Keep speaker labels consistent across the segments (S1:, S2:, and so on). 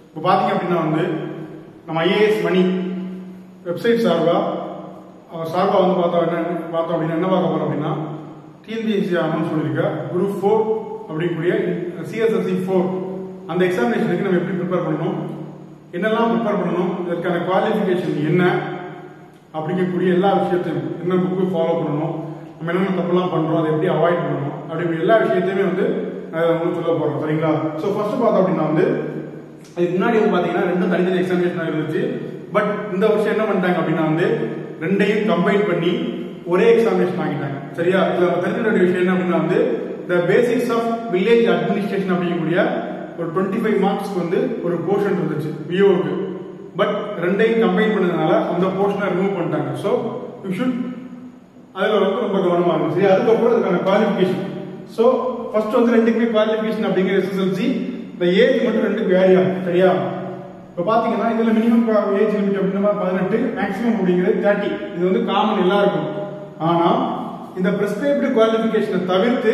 S1: இப்போ பார்த்தீங்க அப்படின்னா வந்து நம்ம ஐஏஎஸ் மணி வெப்சைட் சார்பா அவர் சார்பா வந்து பார்த்தோம் என்ன பார்த்தோம் அப்படின்னா என்ன பார்க்க போறோம் அப்படின்னா டிஎன்பிஎஸ்சி அனௌன்ஸ் பண்ணியிருக்க குரூப் ஃபோர் அப்படிங்கக்கூடிய சிஎஸ்எஸ்சி ஃபோர் அந்த எக்ஸாமினேஷனுக்கு நம்ம எப்படி ப்ரிப்பேர் பண்ணணும் என்னெல்லாம் ப்ரிப்பேர் பண்ணணும் இதற்கான குவாலிஃபிகேஷன் என்ன அப்படிங்கக்கூடிய எல்லா விஷயத்தையும் என்ன புக்கு ஃபாலோ பண்ணணும் நம்ம என்னென்ன தப்புலாம் பண்றோம் அதை எப்படி அவாய்ட் பண்ணணும் அப்படிங்கிற எல்லா விஷயத்தையுமே வந்து நான் உங்களுக்கு சொல்ல போறோம் சரிங்களா ஸோ ஃபர்ஸ்ட் பார்த்தோம் அப்படின்னா வந்து அதுக்கு முன்னாடி வந்து பாத்தீங்கன்னா ரெண்டும் தனித்தனி எக்ஸாமினேஷன் இருந்துச்சு பட் இந்த வருஷம் என்ன பண்ணிட்டாங்க அப்படின்னா வந்து ரெண்டையும் கம்பைன் பண்ணி ஒரே எக்ஸாமினேஷன் ஆகிட்டாங்க சரியா இதுல நம்ம தெரிஞ்சுக்க வேண்டிய விஷயம் என்ன அப்படின்னா வந்து the basics of village administration அப்படிங்கக்கூடிய ஒரு டுவெண்ட்டி ஃபைவ் மார்க்ஸ்க்கு வந்து ஒரு போர்ஷன் இருந்துச்சு விஓக்கு பட் ரெண்டையும் கம்பைன் பண்ணதுனால அந்த போர்ஷனை ரிமூவ் பண்ணிட்டாங்க ஸோ யூ ஷுட் அதுல வந்து ரொம்ப கவனமா இருக்கும் சரி அதுக்கப்புறம் அதுக்கான குவாலிஃபிகேஷன் ஸோ ஃபர்ஸ்ட் வந்து ரெண்டுக்குமே குவாலிஃபிகேஷன் அப்படிங்கிற எஸ்எஸ்எல்சி இந்த ஏஜ் மட்டும் ரெண்டுக்கு வேரி ஆகும் சரியா இப்போ பாத்தீங்கன்னா இதுல மினிமம் ஏஜ் லிமிட் அப்படின்னா பதினெட்டு மேக்ஸிமம் அப்படிங்கிறது தேர்ட்டி இது வந்து காமன் எல்லாருக்கும் ஆனா இந்த பிரிஸ்கிரைப்டு குவாலிஃபிகேஷனை தவிர்த்து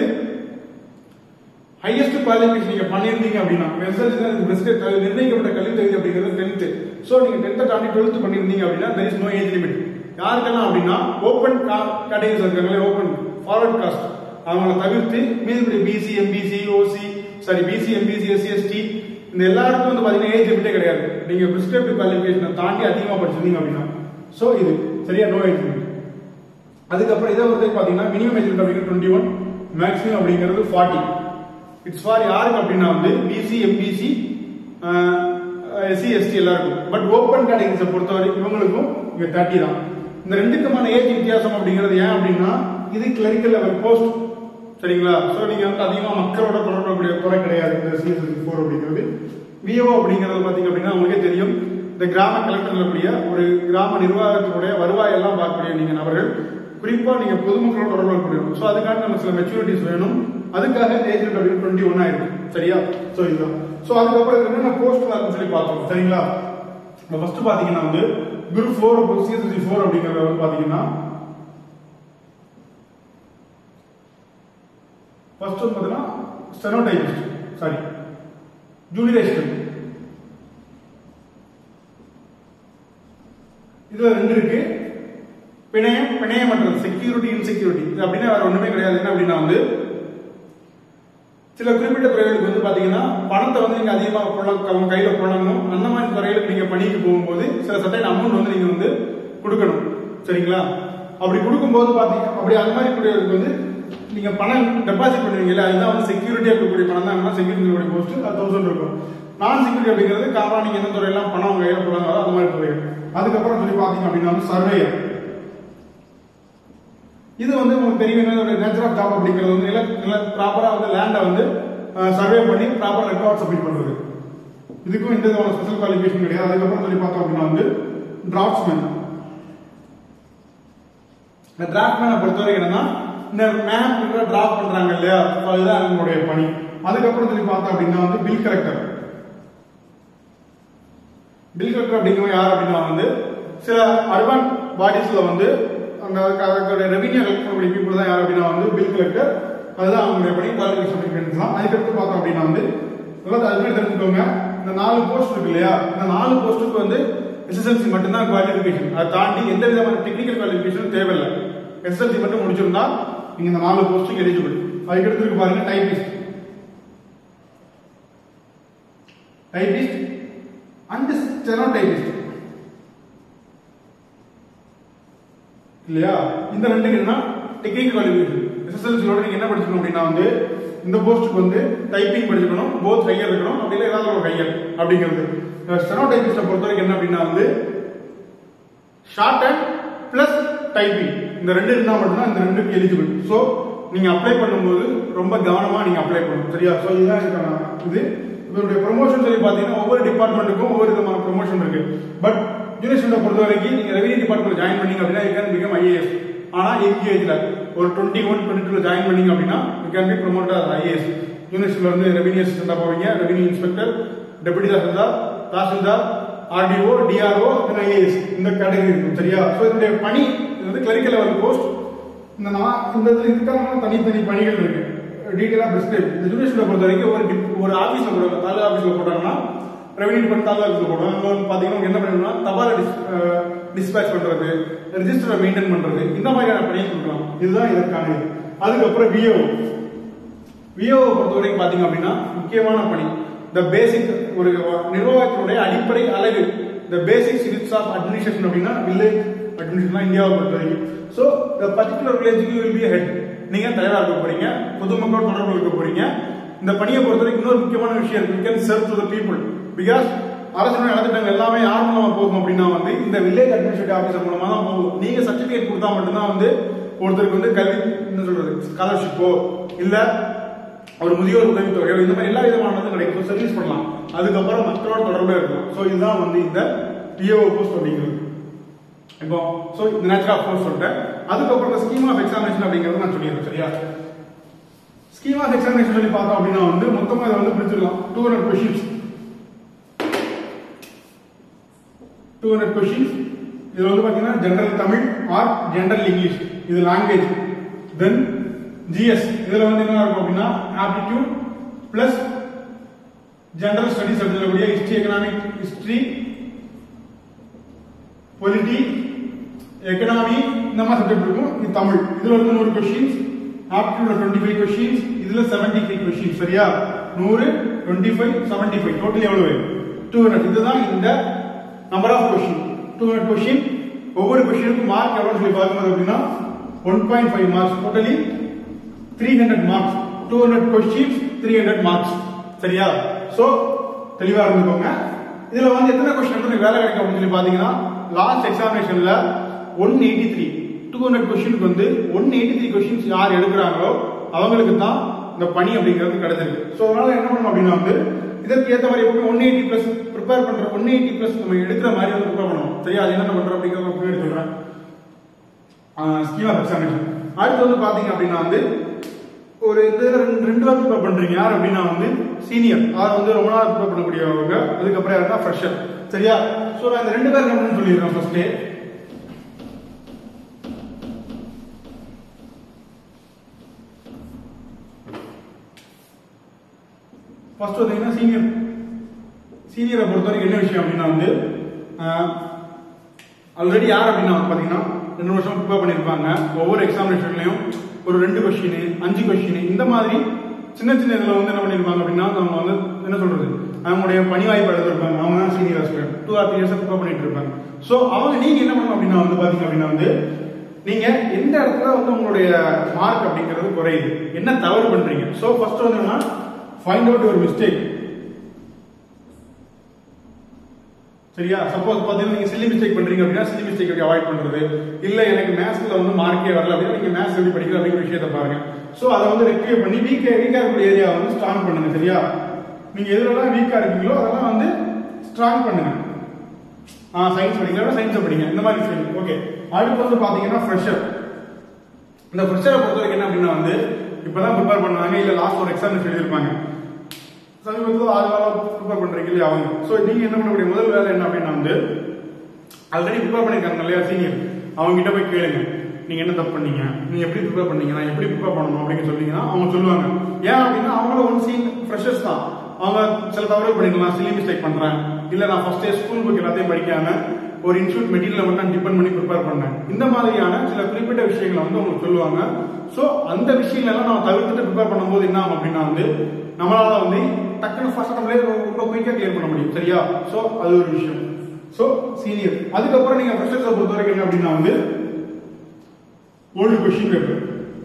S1: ஹையஸ்ட் குவாலிஃபிகேஷன் நீங்க பண்ணிருந்தீங்க அப்படின்னா எஸ்எல்சி பிரிஸ்கிரைப் நிர்ணயிக்கப்பட்ட கல்வி தகுதி அப்படிங்கிறது டென்த் ஸோ நீங்க டென்த்தை தாண்டி டுவெல்த் பண்ணிருந்தீங்க அப்படின்னா there is no age limit யாருக்கெல்லாம் அப்படின்னா ஓப்பன் கேட்டகரிஸ் இருக்காங்களே ஓப்பன் ஃபார்வர்ட் காஸ்ட் அவங்கள தவிர்த்து மீதி BC MBC OC sorry BC MBC SC ST இந்த எல்லாருக்கும் வந்து பாத்தீங்கன்னா ஏஜ் லிமிட்டே கிடையாது நீங்க பிரிஸ்கிரிப்டிவ் குவாலிஃபிகேஷனை தாண்டி அதிகமா படிச்சிருந்தீங்க அப்படின்னா சோ இது சரியா நோ ஏஜ் லிமிட் அதுக்கப்புறம் இதை வந்து பாத்தீங்கன்னா மினிமம் ஏஜ் லிமிட் அப்படிங்கிறது டுவெண்ட்டி ஒன் மேக்ஸிமம் அப்படிங்கிறது ஃபார்ட்டி இட்ஸ் ஃபார் யாருக்கு அப்படின்னா வந்து பிசி எம்பிசி எஸ்சி எஸ்டி எல்லாருக்கும் பட் ஓப்பன் கேட்டகரிஸை பொறுத்தவரை இவங்களுக்கும் இங்க தேர்ட்டி தான் இந்த ரெண்டுக்குமான ஏஜ் வித்தியாசம் அப்படிங்கிறது ஏன் அப்படின்னா இது கிளரிக்கல் லெவல் போஸ்ட் சரிங்களா ஸோ நீங்க வந்து அதிகமா மக்களோட தொடர்புடைய துறை கிடையாது இந்த சிஎஸ்எஸ்சி ஃபோர் அப்படிங்கிறது விஓ அப்படிங்கிறது பாத்தீங்க அப்படின்னா உங்களுக்கே தெரியும் இந்த கிராம கலெக்டர்ல கூடிய ஒரு கிராம நிர்வாகத்தினுடைய வருவாய் எல்லாம் பார்க்கக்கூடிய நீங்க நபர்கள் குறிப்பா நீங்க பொதுமக்களோட தொடர்பு இருக்கணும் ஸோ அதுக்காக நம்ம சில மெச்சூரிட்டிஸ் வேணும் அதுக்காக ஏஜ் அப்படின்னு டுவெண்ட்டி ஒன் ஆயிருக்கு சரியா ஸோ இதுதான் ஸோ அதுக்கப்புறம் இதுல என்னென்ன போஸ்ட் இருக்குன்னு சொல்லி பார்த்தோம் சரிங்களா இப்போ ஃபர்ஸ்ட் பாத்தீங்கன்னா வந்து குரூப் ஃபோர் சிஎஸ்எஸ்சி ஃபோர் அப்படிங்கிறத வந்து பாத்தீங்கன்னா ஃபர்ஸ்ட் வந்து பாத்தீங்கன்னா ஸ்டெனோடைபிஸ்ட் சாரி ஜூனியர் அசிஸ்டன்ட் இதுல ரெண்டு இருக்கு பிணையம் பிணையமற்றது செக்யூரிட்டி இன்செக்யூரிட்டி இது அப்படின்னா வேற ஒண்ணுமே கிடையாது என்ன அப்படின்னா வந்து சில குறிப்பிட்ட துறைகளுக்கு வந்து பாத்தீங்கன்னா பணத்தை வந்து நீங்க அதிகமா புழங்க- அவங்க கையில புழங்கணும் அந்த மாதிரி துறைகளுக்கு நீங்க பணிக்கு போகும்போது சில சட்டைன் அமௌண்ட் வந்து நீங்க வந்து கொடுக்கணும் சரிங்களா அப்படி கொடுக்கும்போது பாத்தீங்க அப்படி அந்த மாதிரி கூடியதுக்கு வந்து நீங்க பணம் டெபாசிட் பண்ணுவீங்கல்ல அதுதான் வந்து செக்யூரிட்டியா இருக்கக்கூடிய பணம் தான் செக்யூரிட்டி போஸ்ட் அது தௌசண்ட் இருக்கும் நான் செக்யூரிட்டி அப்படிங்கிறது காரணம் நீங்க எந்த துறையெல்லாம் பணம் உங்க கையில புழங்காதோ அந்த மாதிரி துறைகள் அதுக்கப்புறம் சொல்லி பாத்தீங்க அப்படின்னா வந்து சர்வேயர் இது வந்து உங்களுக்கு தெரியும் என்ன நேச்சர் ஆஃப் ஜாப் அப்படிங்கிறது வந்து நில நில ப்ராப்பரா வந்து லேண்டை வந்து சர்வே பண்ணி ப்ராப்பர் ரெக்கார்ட் சப்மிட் பண்றது இதுக்கும் எந்த விதமான ஸ்பெஷல் குவாலிஃபிகேஷன் கிடையாது அதுக்கப்புறம் சொல்லி பார்த்தோம் அப்படின்னா வந்து டிராப்ட்ஸ்மேன் இந்த டிராப்ட்மேனை பொறுத்தவரைக்கும் என்னன்னா இந்த மேப் டிராப் பண்றாங்க இல்லையா so அதுதான் அவங்களுடைய பணி அதுக்கப்புறம் சொல்லி பார்த்தோம் அப்படின்னா வந்து பில் கலெக்டர் பில் கலெக்டர் அப்படிங்கிறவங்க யார் அப்படின்னா வந்து சில அர்பன் பாடிஸ்ல வந்து அந்த அதோட ரெவன்யூ கலெக்ட் பண்ணக்கூடிய பீப்புள் தான் யார் அப்படின்னா வந்து பில் கலெக்டர் அதுதான் அவங்களுடைய பணி குவாலிஃபிகேஷன் தான் அதுக்கடுத்து பார்த்தோம் அப்படின்னா வந்து அதாவது அது மாதிரி தெரிஞ்சுக்கோங்க இந்த நாலு போஸ்ட் இருக்கு இல்லையா இந்த நாலு போஸ்ட்டுக்கு வந்து எஸ்எஸ்எல்சி மட்டும்தான் குவாலிஃபிகேஷன் அதை தாண்டி எந்த விதமான டெக்னிக்கல் குவாலிஃபிகேஷன் தேவையில்லை எஸ்எஸ்எல்சி மட்டும் முடிச்சிருந்தா நீங்க இந்த நாலு போஸ்ட்டுக்கு எலிஜிபிள் அதுக்கடுத்து இருக்கு பாருங்க typist typist and steno typist இல்லையா இந்த ரெண்டுக்கு என்ன டெக்னிக்கல் குவாலிஃபிகேஷன் எஸ்எஸ்எல்சியோட நீங்க என்ன படிச்சுக்கணும் அப்படின்னா வந்து இந்த போஸ்ட்டுக்கு வந்து டைப்பிங் படிச்சுக்கணும் போத் ஹையர் இருக்கணும் அப்படி இல்லை ஏதாவது ஒரு ஹையர் அப்படிங்கிறது ஸ்டெனோ டைபிஸ்ட பொறுத்த வரைக்கும் என்ன அப்படின்னா வந்து ஷார்ட் ஹேண்ட் பிளஸ் டைப்பிங் இந்த ரெண்டு இருந்தா மட்டும்தான் இந்த ரெண்டுக்கு எலிஜிபிள் ஸோ நீங்க அப்ளை பண்ணும்போது ரொம்ப கவனமா நீங்க அப்ளை பண்ணணும் சரியா ஸோ இதுதான் இதுக்கான இது இதனுடைய ப்ரொமோஷன் சொல்லி பார்த்தீங்கன்னா ஒவ்வொரு டிபார்ட்மெண்ட்டுக்கும் ஒவ்வொரு விதமான ப்ரொமோஷன் இருக்கு பட் யூனிவர்சிட்டியை பொறுத்த வரைக்கும் நீங்க ரெவன்யூ டிபார்ட்மெண்ட் ஜாயின் பண்ணீங்க அப்படின்னா யூ கேன் பிகம் ஐஏஎஸ் ஆனா எங்கேஜ்ல ஒரு twenty one twenty two join பண்ணீங்க அப்படின்னா you can be promoted IAS யூனிவர்சிட்டியில வந்து ரெவன்யூ அசிஸ்டண்டா போவீங்க revenue inspector deputy tahsildar tahsildar RDO DRO IAS இந்த கேட்டகரி இருக்கும் சரியா ஸோ இதனுடைய பணி இது வந்து கிளரிக்கல் லெவல் போஸ்ட் இந்த நான் இந்த இதுல இதுக்கான தனித்தனி பணிகள் இருக்கு டீட்டெயிலாக பிரிஸ்கிரைப் இந்த யூனிவர்சிட்டியை பொறுத்த வரைக்கும் ஒரு dip- ஒரு ஆஃபீஸில் போடுறாங்க தாலுகா ஆஃபீஸில் போட்டாங்கன்னா ரெவன்யூ டிபார்ட்மெண்ட் இருக்கு போடும் அங்க வந்து பாத்தீங்கன்னா உங்களுக்கு என்ன பண்ணணும்னா தபால டிஸ்பேச் பண்றது ரெஜிஸ்டரை மெயின்டைன் பண்றது இந்த மாதிரியான பணியை கொடுக்கலாம் இதுதான் இதற்கான இது அதுக்கப்புறம் விஓ விஓவை பொறுத்த வரைக்கும் பாத்தீங்க அப்படின்னா முக்கியமான பணி த பேசிக் ஒரு நிர்வாகத்தினுடைய அடிப்படை அழகு the basic units of administration அப்படின்னா வில்லேஜ் அட்மினிஸ்ட்ரேஷன் இந்தியாவை பொறுத்த வரைக்கும் ஸோ த பர்டிகுலர் வில்லேஜுக்கு வில் பி ஹெட் நீங்க தலைவராக இருக்க போறீங்க பொதுமக்களோட தொடர்பு இருக்க போறீங்க இந்த பணியை பொறுத்த வரைக்கும் இன்னொரு முக்கியமான விஷயம் இருக்கு can serve to the people because அரசு நலத்திட்டங்கள் எல்லாமே யார் மூலமா போகும் அப்படின்னா வந்து இந்த வில்லேஜ் அட்மினிஸ்ட்ரேட்டிவ் ஆஃபீஸர் மூலமா தான் போகும் நீங்க சர்டிபிகேட் கொடுத்தா மட்டும்தான் வந்து ஒருத்தருக்கு வந்து கல்வி என்ன சொல்றது ஸ்காலர்ஷிப்போ இல்ல ஒரு முதியோர் உதவித்தொகையோ இந்த மாதிரி எல்லா விதமானதும் கிடைக்கும் சர்வீஸ் பண்ணலாம் அதுக்கப்புறம் மக்களோட தொடர்பே இருக்கும் ஸோ இதுதான் வந்து இந்த பிஓ போஸ்ட் அப்படிங்கிறது இப்போ ஸோ இந்த நேச்சர் ஆஃப் கோர்ஸ் சொல்லிட்டேன் அதுக்கப்புறம் இந்த ஸ்கீம் ஆஃப் எக்ஸாமினேஷன் அப்படிங்கிறது நான் சொல்லிடுறேன் சரியா ஸ்கீம் ஆஃப் எக்ஸாமினேஷன் சொல்லி பார்த்தோம் அப்படின்னா வந்து மொத்தமாக இதை வந்து பிரிச்சிடலாம் two hundred questions two hundred questions இதுல வந்து பாத்தீங்கன்னா general Tamil or general English இது லாங்குவேஜ் தென் ஜிஎஸ் இதுல வந்து என்ன இருக்கும் அப்படின்னா ஆப்டிடியூட் பிளஸ் ஜெனரல் ஸ்டடிஸ் அப்படின்னு history economic history polity economy இந்த மாதிரி சப்ஜெக்ட் இருக்கும் இது தமிழ் இதுல வந்து நூறு கொஸ்டின்ஸ் ஆப்டிடியூட்ல டுவெண்ட்டி ஃபைவ் கொஸ்டின்ஸ் இதுல செவன்டி ஃபைவ் கொஸ்டின்ஸ் சரியா நூறு twenty five seventy five total எவ்வளவு டூ ஹண்ட்ரட் இதுதான் இந்த number of question two hundred question ஒவ்வொரு கொஸ்டினுக்கும் மார்க் எவ்வளவு சொல்லி பார்க்கும்போது அப்படின்னா one point five marks totally three hundred marks two hundred questions three hundred marks சரியா சோ தெளிவா இருந்துக்கோங்க இதுல வந்து எத்தனை கொஸ்டின் எடுத்து வேலை கிடைக்கும் அப்படின்னு சொல்லி பாத்தீங்கன்னா லாஸ்ட் எக்ஸாமினேஷன்ல one eighty three two hundred கொஸ்டினுக்கு வந்து ஒன் எயிட்டி த்ரீ கொஸ்டின்ஸ் யார் எடுக்கிறாங்களோ அவங்களுக்கு தான் இந்த பணி அப்படிங்கிறது கிடைச்சிருக்கு ஸோ அதனால என்ன பண்ணணும் அப்படின்னா வந்து இதற்கு ஏற்ற மாதிரி எப்பவுமே ஒன் எயிட்டி பிளஸ் ப்ரிப்பேர் பண்ற ஒன் எயிட்டி பிளஸ் நம்ம எடுக்கிற மாதிரி வந்து ப்ரிப்பேர் பண்ணணும் சரியா அது என்ன பண்றோம் அப்படிங்கிறத நான் பின்னாடி சொல்றேன் ஸ்கீம் ஆஃப் எக்ஸாமினேஷன் அடுத்து வந்து பாத்தீங்க அப்படின்னா வந்து ஒரு இது ரெண்டு ரெண்டு வாரம் ப்ரிப்பேர் பண்றீங்க யார் அப்படின்னா வந்து சீனியர் அதாவது வந்து ரொம்ப நாள் ப்ரிப்பேர் பண்ணக்கூடியவங்க அதுக்கப்புறம் யாருன்னா ஃப்ரெஷர் சரியா ஸோ நான் இந்த ரெண்டு பேர் என்னன்னு சொல்லிடுறேன் ஃபர்ஸ்ட் ஃபர்ஸ்ட் பார்த்தீங்கன்னா சீனியர் சீனியரை பொறுத்த வரைக்கும் என்ன விஷயம் அப்படின்னா வந்து ஆல்ரெடி யார் அப்படின்னா வந்து பார்த்தீங்கன்னா ரெண்டு வருஷம் ப்ரிப்பேர் பண்ணியிருப்பாங்க ஒவ்வொரு எக்ஸாமினேஷன்லையும் ஒரு ரெண்டு கொஸ்டின் அஞ்சு கொஸ்டின் இந்த மாதிரி சின்ன சின்ன இதில் வந்து என்ன பண்ணியிருப்பாங்க அப்படின்னா அவங்க வந்து என்ன சொல்றது அவங்களுடைய பணி வாய்ப்பு எடுத்திருப்பாங்க அவங்க தான் senior aspirant two or three years prepare பண்ணிட்டு இருப்பாங்க ஸோ அவங்க நீங்க என்ன பண்ணணும் அப்படின்னா வந்து பாத்தீங்க அப்படின்னா வந்து நீங்க எந்த இடத்துல வந்து உங்களுடைய மார்க் அப்படிங்கிறது குறையுது என்ன தவறு பண்றீங்க ஸோ ஃபர்ஸ்ட் வந்து என்னன்னா ஃபைண்ட் அவுட் யுவர் மிஸ்டேக் சரியா சப்போஸ் பார்த்தீங்கன்னா நீங்க சில்லி மிஸ்டேக் பண்றீங்க அப்படின்னா சில்லி மிஸ்டேக் எப்படி அவாய்ட் பண்றது இல்ல எனக்கு மேத்ஸ்ல வந்து மார்க்கே வரல அப்படின்னா நீங்க மேத்ஸ் எப்படி படிக்கிற அப்படிங்கிற விஷயத்தை பாருங்க சோ அதை வந்து ரெக்டிஃபை பண்ணி வீக்கா வீக்கா இருக்கக்கூடிய ஏரியா வந்து ஸ்ட்ராங் பண்ணுங்க சரியா நீங்க எதுலலாம் வீக்கா இருக்கீங்களோ அதெல்லாம் வந்து ஸ்ட்ராங் பண்ணுங்க ஆ சயின்ஸ் படிக்கிறத சயின்ஸை படிங்க இந்த மாதிரி விஷயம் ஓகே அடுத்து வந்து பாத்தீங்கன்னா ஃப்ரெஷர் இந்த ஃப்ரெஷரை பொறுத்த வரைக்கும் என்ன அப்படின்னா வந்து இப்பதான் ப்ரிப்பேர் பண்ணாங்க இல்ல லாஸ்ட் ஒரு எக்ஸாம் எழுதியிருப்பாங்க சமீபத்தில் ஆறு வாரம் ப்ரிப்பேர் பண்றீங்க இல்லையா அவங்க ஸோ நீங்க என்ன பண்ணக்கூடிய முதல் வேலை என்ன அப்படின்னா வந்து ஆல்ரெடி ப்ரிப்பேர் பண்ணிருக்காங்க இல்லையா சீனியர் அவங்க கிட்ட போய் கேளுங்க நீங்க என்ன தப்பு பண்ணீங்க நீங்க எப்படி ப்ரிப்பேர் பண்ணீங்க நான் எப்படி ப்ரிப்பேர் பண்ணணும் அப்படின்னு சொன்னீங்கன்னா அவங்க சொல்லுவாங்க ஏன் அப்படின்னா அவங்கள ஒன் சீன் ஃப்ரெஷர்ஸ் தான் அவங்க சில தவறு பண்ணிக்கலாம் சிலி மிஸ்டேக் பண்றேன் இல்ல நான் ஃபர்ஸ்டே ஸ்கூல் புக் எல்லாத்தையும் படிக்காம ஒரு இன்ஸ்டியூட் மெட்டீரியல் மட்டும் டிபெண்ட் பண்ணி ப்ரிப்பேர் பண்ணேன் இந்த மாதிரியான சில குறிப்பிட்ட விஷயங்களை வந்து உங்களுக்கு சொல்லுவாங்க ஸோ அந்த விஷயங்கள் எல்லாம் நம்ம தவிர்த்துட்டு ப்ரிப்பேர் பண்ணும்போது என்ன ஆகும் அப்படின்னா வந்து நம்மளால வந்து டக்குனு ஃபர்ஸ்ட் நம்மளே ரொம்ப குயிக்கா கிளியர் பண்ண முடியும் சரியா ஸோ அது ஒரு விஷயம் ஸோ சீனியர் அதுக்கப்புறம் நீங்க ஃப்ரெஷர்ஸை பொறுத்த வரைக்கும் என்ன அப்படின்னா வந்து old question paper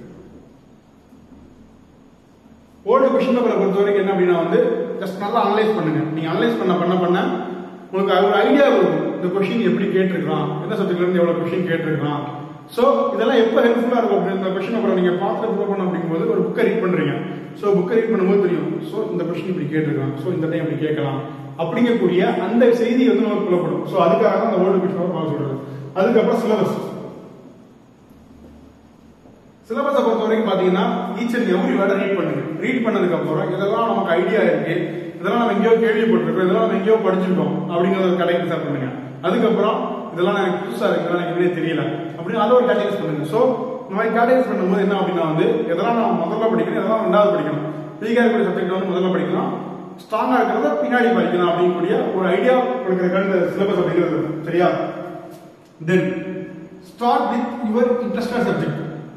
S1: old question பேப்பரை பொறுத்த வரைக்கும் என்ன அப்படின்னா வந்து ஜஸ்ட் நல்லா அனலைஸ் பண்ணுங்க நீங்க அனலைஸ் பண்ண பண்ண பண்ண உங்களுக்கு ஒரு ஐடியா வரும் இந்த கொஸ்டின் எப்படி கேட்டிருக்கான் எந்த சப்ஜெக்ட்ல இருந்து எவ்வளவு கொஸ்டின் கேட்டிருக்கான் சோ இதெல்லாம் எப்ப ஹெல்ப்ஃபுல்லா இருக்கும் அப்படின்னு இந்த கொஸ்டின் அப்புறம் நீங்க பார்த்து ப்ரூவ் பண்ண அப்படிங்கும்போது ஒரு புக்கை ரீட் பண்றீங்க சோ புக்கை ரீட் பண்ணும்போது தெரியும் சோ இந்த கொஸ்டின் இப்படி கேட்டிருக்கான் சோ இந்த டைம் இப்படி கேட்கலாம் அப்படிங்கக்கூடிய அந்த செய்தி வந்து நமக்கு புலப்படும் சோ அதுக்காக தான் அந்த ஓல்டு கொஸ்டின் பார்க்க சொல்றது அதுக்கப்புறம் சிலபஸ் சிலபஸை பொறுத்த வரைக்கும் பாத்தீங்கன்னா ஈச் அண்ட் எவ்ரி வேர்டை ரீட் பண்ணுங்க ரீட் பண்ணதுக்கு அப்புறம் இதெல்லாம் நமக்கு ஐடியா இருக்கு இதெல்லாம் நம்ம எங்கேயோ கேள்விப்பட்டிருக்கோம் இதெல்லாம் நம்ம எங்கேயோ படிச்சிருக்கோம் அப்படிங்கறத ஒரு கடைக்கு சார் பண்ணுங்க அதுக்கப்புறம் இதெல்லாம் எனக்கு புதுசா இருக்கு இதெல்லாம் எனக்கு வெளியே தெரியல அப்படின்னு அதை ஒரு கேட்டகரைஸ் பண்ணுங்க சோ இந்த மாதிரி கேட்டகரைஸ் பண்ணும்போது என்ன அப்படின்னா வந்து இதெல்லாம் நம்ம முதல்ல படிக்கணும் இதெல்லாம் ரெண்டாவது படிக்கணும் ஃப்ரீகா இருக்கிற சப்ஜெக்ட் வந்து முதல்ல படிக்கலாம் ஸ்ட்ராங்கா இருக்கிறத பின்னாடி படிக்கலாம் அப்படிங்கக்கூடிய ஒரு ஐடியா கொடுக்கறதுக்கான இந்த சிலபஸ் அப்படிங்கிறது இருக்கும். சரியா then start with your interested subject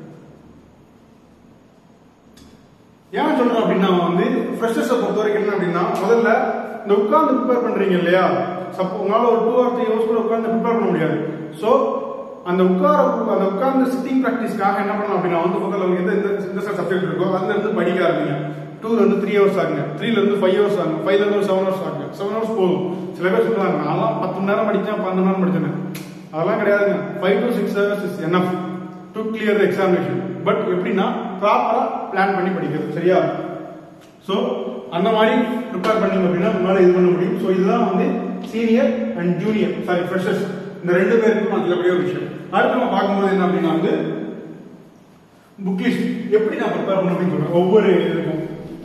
S1: ஏன் சொல்றேன் அப்படின்னா வந்து ஃப்ரெஷர்ஸை பொறுத்த வரைக்கும் என்ன அப்படின்னா முதல்ல இந்த உட்கார்ந்து ப்ரிப்பேர் பண்றீங்க இல்லையா சப்போ உங்களால ஒரு டூ ஆர் த்ரீ ஹவர்ஸ் கூட உட்கார்ந்து ப்ரிப்பேர் பண்ண முடியாது ஸோ அந்த உட்கார அந்த உட்கார்ந்து சிட்டிங் ப்ராக்டிஸ்க்காக என்ன பண்ணலாம் அப்படின்னா வந்து முதல்ல உங்களுக்கு எந்த இந்த இந்த சப்ஜெக்ட் இருக்கோ அதுல இருந்து படிக்க ஆரம்பிங்க டூல இருந்து த்ரீ ஹவர்ஸ் ஆகுங்க த்ரீல இருந்து ஃபைவ் ஹவர்ஸ் ஆகுங்க ஃபைவ்ல இருந்து ஒரு செவன் ஹவர்ஸ் ஆகுங்க செவன் ஹவர்ஸ் போதும் சில பேர் சொல்றாங்க நான்லாம் பத்து மணி நேரம் படிச்சேன் பன்னெண்டு நேரம் படிச்சேன் அதெல்லாம் கிடையாதுங்க five to six hours is enough to clear examination but எப்படின்னா ப்ராப்பரா பிளான் பண்ணி படிக்கிறது சரியா ஸோ அந்த மாதிரி ப்ரிப்பேர் பண்ணீங்க அப்படின்னா உங்களால இது பண்ண முடியும் ஸோ இதுதான் வந்து senior and junior sorry freshers இந்த ரெண்டு பேருக்கும் நல்லபடிய ஒரு விஷயம் அடுத்து நம்ம பார்க்கும்போது என்ன அப்படின்னா வந்து புக் லிஸ்ட் எப்படி நான் ப்ரிப்பேர் பண்ண அப்படின்னு சொல்றேன் ஒவ்வொரு இதுக்கும்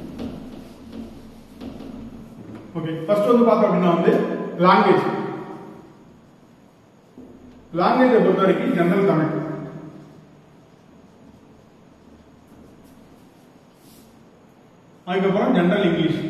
S1: ஓகே ஃபர்ஸ்ட் வந்து பார்த்தோம் அப்படின்னா வந்து லாங்குவேஜ் லாங்குவேஜை பொறுத்த வரைக்கும் ஜெனரல் தமிழ் அதுக்கப்புறம் ஜெனரல் இங்கிலீஷ்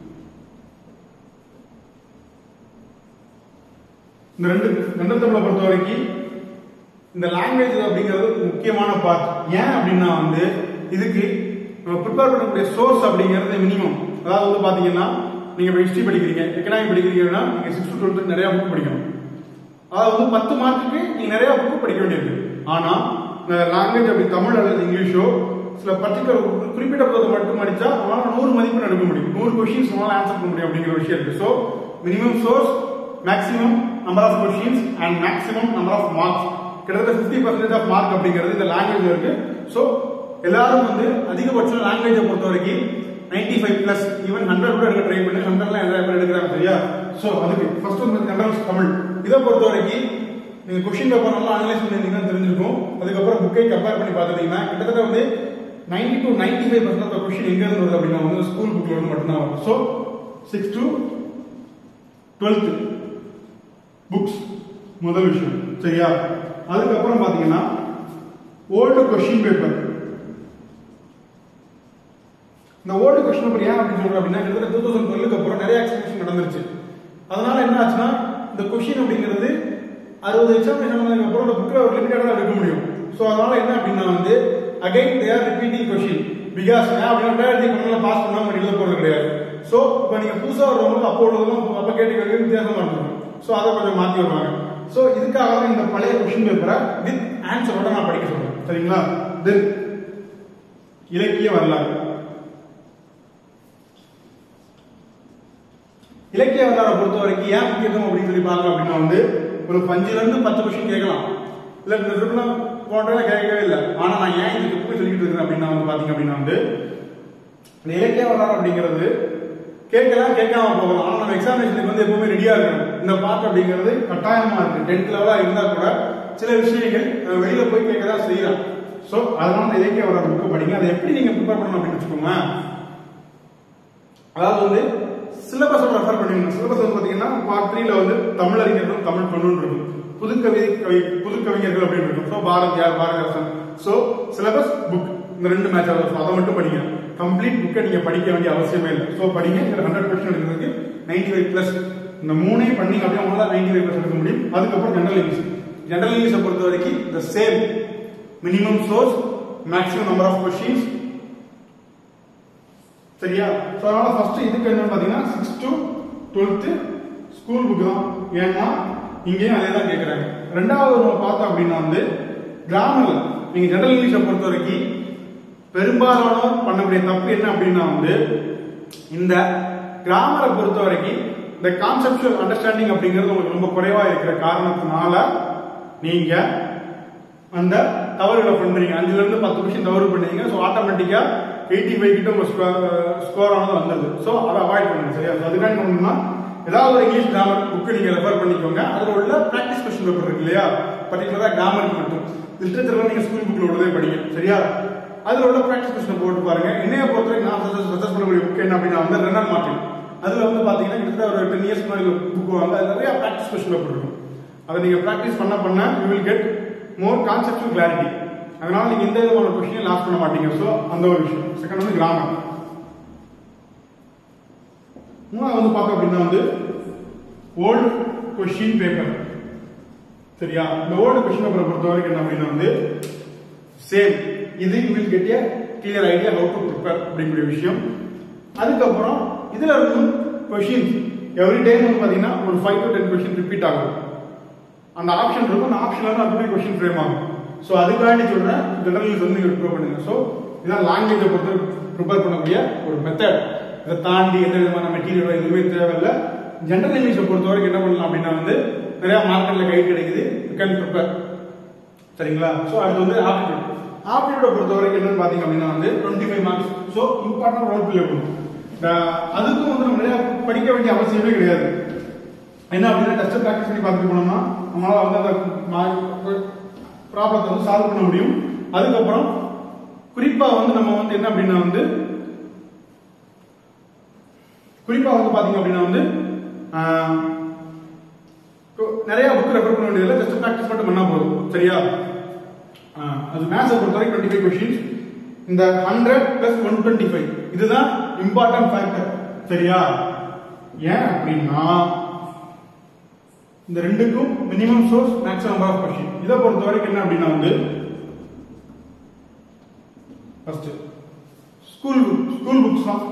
S1: இந்த ரெண்டு ஜெனரல் தமிழை பொறுத்த வரைக்கும் இந்த லாங்குவேஜ் அப்படிங்கிறது முக்கியமான பார்ட் ஏன் அப்படின்னா வந்து இதுக்கு நம்ம ப்ரிப்பேர் பண்ணக்கூடிய சோர்ஸ் அப்படிங்கிறது மினிமம் அதாவது வந்து பாத்தீங்கன்னா நீங்க இப்போ ஹிஸ்டரி படிக்கிறீங்க எக்கனாமி படிக்கிறீங்கன்னா நீங்க சிக்ஸ் டு டுவெல்த் நிறைய புக் படிக்கணும் அதாவது வந்து பத்து மார்க்குக்கு நீங்க நிறைய புக் படிக்க வேண்டியிருக்கு ஆனா இந்த லாங்குவேஜ் அப்படி தமிழ் அல்லது இங்கிலீஷோ சில பர்டிகுலர் குறிப்பிட்ட புத்தகத்தை மட்டும் படிச்சா உங்களால நூறு மதிப்பெண் எடுக்க முடியும் நூறு கொஸ்டின்ஸ் உங்களால ஆன்சர் பண்ண முடியும் அப்படிங்கிற விஷயம் இருக்கு so minimum source maximum number of questions and maximum number of marks கிட்டத்தட்ட ஃபிஃப்டி பர்சன்டேஜ் ஆஃப் மார்க் அப்படிங்கிறது இந்த லாங்குவேஜ் இருக்கு ஸோ எல்லாரும் வந்து அதிகபட்சம் லாங்குவேஜை பொறுத்த வரைக்கும் ninety five plus even hundred கூட எடுக்க ட்ரை பண்ணி ஹண்ட்ரட்லாம் எல்லா பேர் எடுக்கிறாங்க சரியா ஸோ அதுக்கு ஃபர்ஸ்ட் வந்து ஜெனரல் தமிழ் இதை பொறுத்த வரைக்கும் நீங்க கொஸ்டின் பேப்பர் நல்லா அனலைஸ் பண்ணிருந்தீங்கன்னா தெரிஞ்சிருக்கும் அதுக்கப்புறம் புக்கை கம்பேர் பண்ணி பார்த்துட்டீங்கன்னா கிட்டத்தட்ட வந்து ninety to ninety five percent of question எங்க இருந்து வருது அப்படின்னா வந்து ஸ்கூல் புக்ல இருந்து மட்டும்தான் வரும் so six to twelfth books முதல் விஷயம் சரியா அதுக்கப்புறம் பாத்தீங்கன்னா ஓல்டு கொஸ்டின் பேப்பர் இந்த ஓல்டு கொஸ்டின் பேப்பர் ஏன் அப்படின்னு சொல்றேன் அப்படின்னா கிட்டத்தட்ட டூ தௌசண்ட் டுவெல்லுக்கு அப்புறம் நிறைய எக்ஸ்பிளேஷன் நடந்துருச்சு அதனால என்ன ஆச்சுன்னா இந்த கொஸ்டின் அப்படிங்கிறது அறுபது எக்ஸாமினேஷன் வந்ததுக்கு அப்புறம் அந்த புக்கில் ஒரு லிமிட்டடாக எடுக்க முடியும் ஸோ அதனால என்ன அப்படின்னா வந்து again they are repeating question because ஏன் அப்படின்னா ரெண்டாயிரத்தி பன்னெண்டுல பாஸ் பண்ணாம எழுத போறது கிடையாது ஸோ இப்போ நீங்க புதுசாக வரவங்களுக்கு அப்போ உள்ளதெல்லாம் அப்போ கேட்டு கேட்க வித்தியாசமா இருக்கும் ஸோ அதை கொஞ்சம் மாற்றி வருவாங்க ஸோ இதுக்காக தான் இந்த பழைய கொஸ்டின் பேப்பரை வித் ஆன்சரோட நான் படிக்க சொல்றேன் சரிங்களா தென் இலக்கிய வரலாறு இலக்கிய வரலாறை பொறுத்த வரைக்கும் ஏன் முக்கியத்துவம் அப்படின்னு சொல்லி பார்க்கணும் அப்படின்னா வந்து ஒரு பஞ்சுல இருந்து பத்து கொஸ்டின் கேட்கலாம் இல்ல இந்த திருப்பணம் போன்றதை கேட்கவே இல்லை ஆனா நான் ஏன் இதுக்கு போய் சொல்லிட்டு இருக்கிறேன் அப்படின்னா வந்து பாத்தீங்க அப்படின்னா வந்து இந்த இலக்கிய வரலாறு அப்படிங்கிறது கேட்கலாம் கேட்காம போகலாம் ஆனா நம்ம எக்ஸாமினேஷனுக்கு வந்து எப்பவுமே ரெடியா இருக்கணும் இந்த பார்ட் அப்படிங்கிறது கட்டாயமா இருக்கு டென்த் லெவலா இருந்தா கூட சில விஷயங்கள் நம்ம வெளியில போய் கேட்க தான் செய்யலாம் சோ அதனால இந்த இலக்கிய வரலாறு புக்கு படிங்க அதை எப்படி நீங்க ப்ரிப்பேர் பண்ணணும் அப்படின்னு வச்சுக்கோங்க அதாவது வந்து சிலபஸ் ரெஃபர் பண்ணிக்கணும் சிலபஸ் வந்து பாத்தீங்கன்னா பார்ட் த்ரீல வந்து தமிழறிஞர்கள் தமிழ் தொண்ணூறு இருக்கும் புது கவிதை கவி புது கவிஞர்கள் அப்படின்னு இருக்கும் so Bharathiyar Bharathidasan so syllabus book இந்த ரெண்டு மேட்ச் ஆகும் அதை மட்டும் படிங்க கம்ப்ளீட் புக்கை நீங்க படிக்க வேண்டிய அவசியமே இல்லை ஸோ படிங்க இதில் ஹண்ட்ரட் கொஸ்டின் எடுக்கிறதுக்கு நைன்டி ஃபைவ் பிளஸ் இந்த மூணையும் பண்ணி அப்படியே அவங்களால நைன்டி ஃபைவ் பிளஸ் எடுக்க முடியும் அதுக்கப்புறம் ஜெனரல் இங்கிலீஷ் ஜெனரல் இங்கிலீஷை பொறுத்த வரைக்கும் the same minimum source maximum number of questions சரியா ஸோ அதனால ஃபர்ஸ்ட் இதுக்கு என்னன்னு பார்த்தீங்கன்னா six to twelfth school book தான் ஏன்னா இங்கேயும் அதே தான் கேட்குறாங்க ரெண்டாவது நம்ம பார்த்தோம் அப்படின்னா வந்து கிராமர் நீங்க ஜெனரல் இங்கிலீஷை பொறுத்த வரைக்கும் பெரும்பாலானோர் பண்ணக்கூடிய தப்பு என்ன அப்படின்னா வந்து இந்த கிராமரை பொறுத்த வரைக்கும் இந்த கான்செப்டுவல் அண்டர்ஸ்டாண்டிங் அப்படிங்கிறது உங்களுக்கு ரொம்ப குறைவா இருக்கிற காரணத்தினால நீங்க அந்த தவறுகளை பண்றீங்க அஞ்சுல இருந்து பத்து கொஸ்டின் தவறு பண்ணீங்க ஸோ ஆட்டோமேட்டிக்கா எயிட்டி ஃபைவ் கிட்ட உங்க ஸ்கோர் ஆனது வந்தது ஸோ அதை அவாய்ட் பண்ணுங்க சரியா So அதுக்காக என்ன பண்ணணும்னா ஏதாவது ஒரு இங்கிலீஷ் கிராமர் புக்கு நீங்க ரெஃபர் பண்ணிக்கோங்க அதுல உள்ள ப்ராக்டிஸ் கொஸ்டின் பேப்பர் இருக்கு இல்லையா பர்டிகுலரா கிராமருக்கு மட்டும் லிட்டரேச்சர்ல நீங்க ஸ்கூல் புக்ல உள்ளதே படிங்க சரியா அதுல உள்ள ப்ராக்டிஸ் கொஸ்டின் போட்டு பாருங்க என்னைய பொறுத்த வரைக்கும் நான் சஜஸ்ட் பண்ணக்கூடிய புக் என்ன அப்படின்னா வந்து ரெனால் மார்டின் அதுல வந்து பாத்தீங்கன்னா கிட்டத்தட்ட ஒரு டென் இயர்ஸ் முன்னாடி புக் வாங்க அது நிறைய ப்ராக்டிஸ் கொஸ்டின் பேப்பர் இருக்கும் அதை நீங்க ப்ராக்டிஸ் பண்ண பண்ண you will get more conceptual clarity அதனால நீங்க எந்த விதமான கொஸ்டினையும் லாஸ் பண்ண மாட்டீங்க ஸோ அந்த ஒரு விஷயம் செகண்ட் வந்து கிராமர் மூணாவது வந்து பார்த்தோம் அப்படின்னா வந்து ஓல்டு கொஷின் பேப்பர் சரியா இந்த ஓல்டு கொஷின் பேப்பரை பொறுத்த வரைக்கும் என்ன அப்படின்னா வந்து சேம் இது you will get a clear idea how to prepare அப்படிங்கிற விஷயம் அதுக்கப்புறம் இதுல இருந்து கொஷின்ஸ் எவ்ரி டைம் வந்து பாத்தீங்கன்னா ஒரு five to ten question repeat ஆகும் அந்த ஆப்ஷன் இருக்கும் அந்த ஆப்ஷன்ல இருந்து அதுவே கொஷின் ஃப்ரேம் ஆகும் ஸோ அதுக்காண்டி சொல்றேன் ஜெனரல்ஸ் வந்து நீங்க ப்ரிப்பேர் பண்ணுங்க ஸோ இதான் லாங்குவேஜை பொறுத்து ப்ரிப்பேர் பண்ணக்கூடிய ஒரு மெத்தட் இதை தாண்டி எந்த விதமான மெட்டீரியல் எதுவுமே தேவையில்லை ஜெனரல் இங்கிலீஷை பொறுத்த வரைக்கும் என்ன பண்ணலாம் அப்படின்னா வந்து நிறைய மார்க்கெட்ல கைட் கிடைக்குது யூ கேன் ப்ரிப்பேர் சரிங்களா ஸோ அடுத்து வந்து ஆப்டிடியூட் ஆப்டிடியூட பொறுத்த வரைக்கும் என்னன்னு பாத்தீங்க அப்படின்னா வந்து twenty five marks so important role play பண்ணும் அதுக்கும் வந்து நம்ம நிறைய படிக்க வேண்டிய அவசியமே கிடையாது என்ன அப்படின்னா டெஸ்ட் ப்ராக்டிஸ் பண்ணி பார்த்துட்டு போனோம்னா நம்மளால வந்து அந்த ப்ராப்ளத்தை வந்து சால்வ் பண்ண முடியும் அதுக்கப்புறம் குறிப்பா வந்து நம்ம வந்து என்ன அப்படின்னா வந்து குறிப்பா வந்து பாத்தீங்க அப்படின்னா வந்து ஆஹ், நிறைய புக் ரெஃபர் பண்ண வேண்டியதில்லை ஜஸ்ட் ப்ராக்டிஸ் மட்டும் பண்ணா போதும் சரியா ஆஹ், அது மேத்ஸை பொறுத்த வரைக்கும் டுவெண்ட்டி ஃபைவ் கொஸ்டின்ஸ் இந்த hundred plus one twenty five இதுதான் இம்பார்ட்டன்ட் ஃபேக்டர் சரியா ஏன் அப்படின்னா இந்த ரெண்டுக்கும் minimum source maximum number of question இதை பொறுத்த வரைக்கும் என்ன அப்படின்னா வந்து first school book school books தான்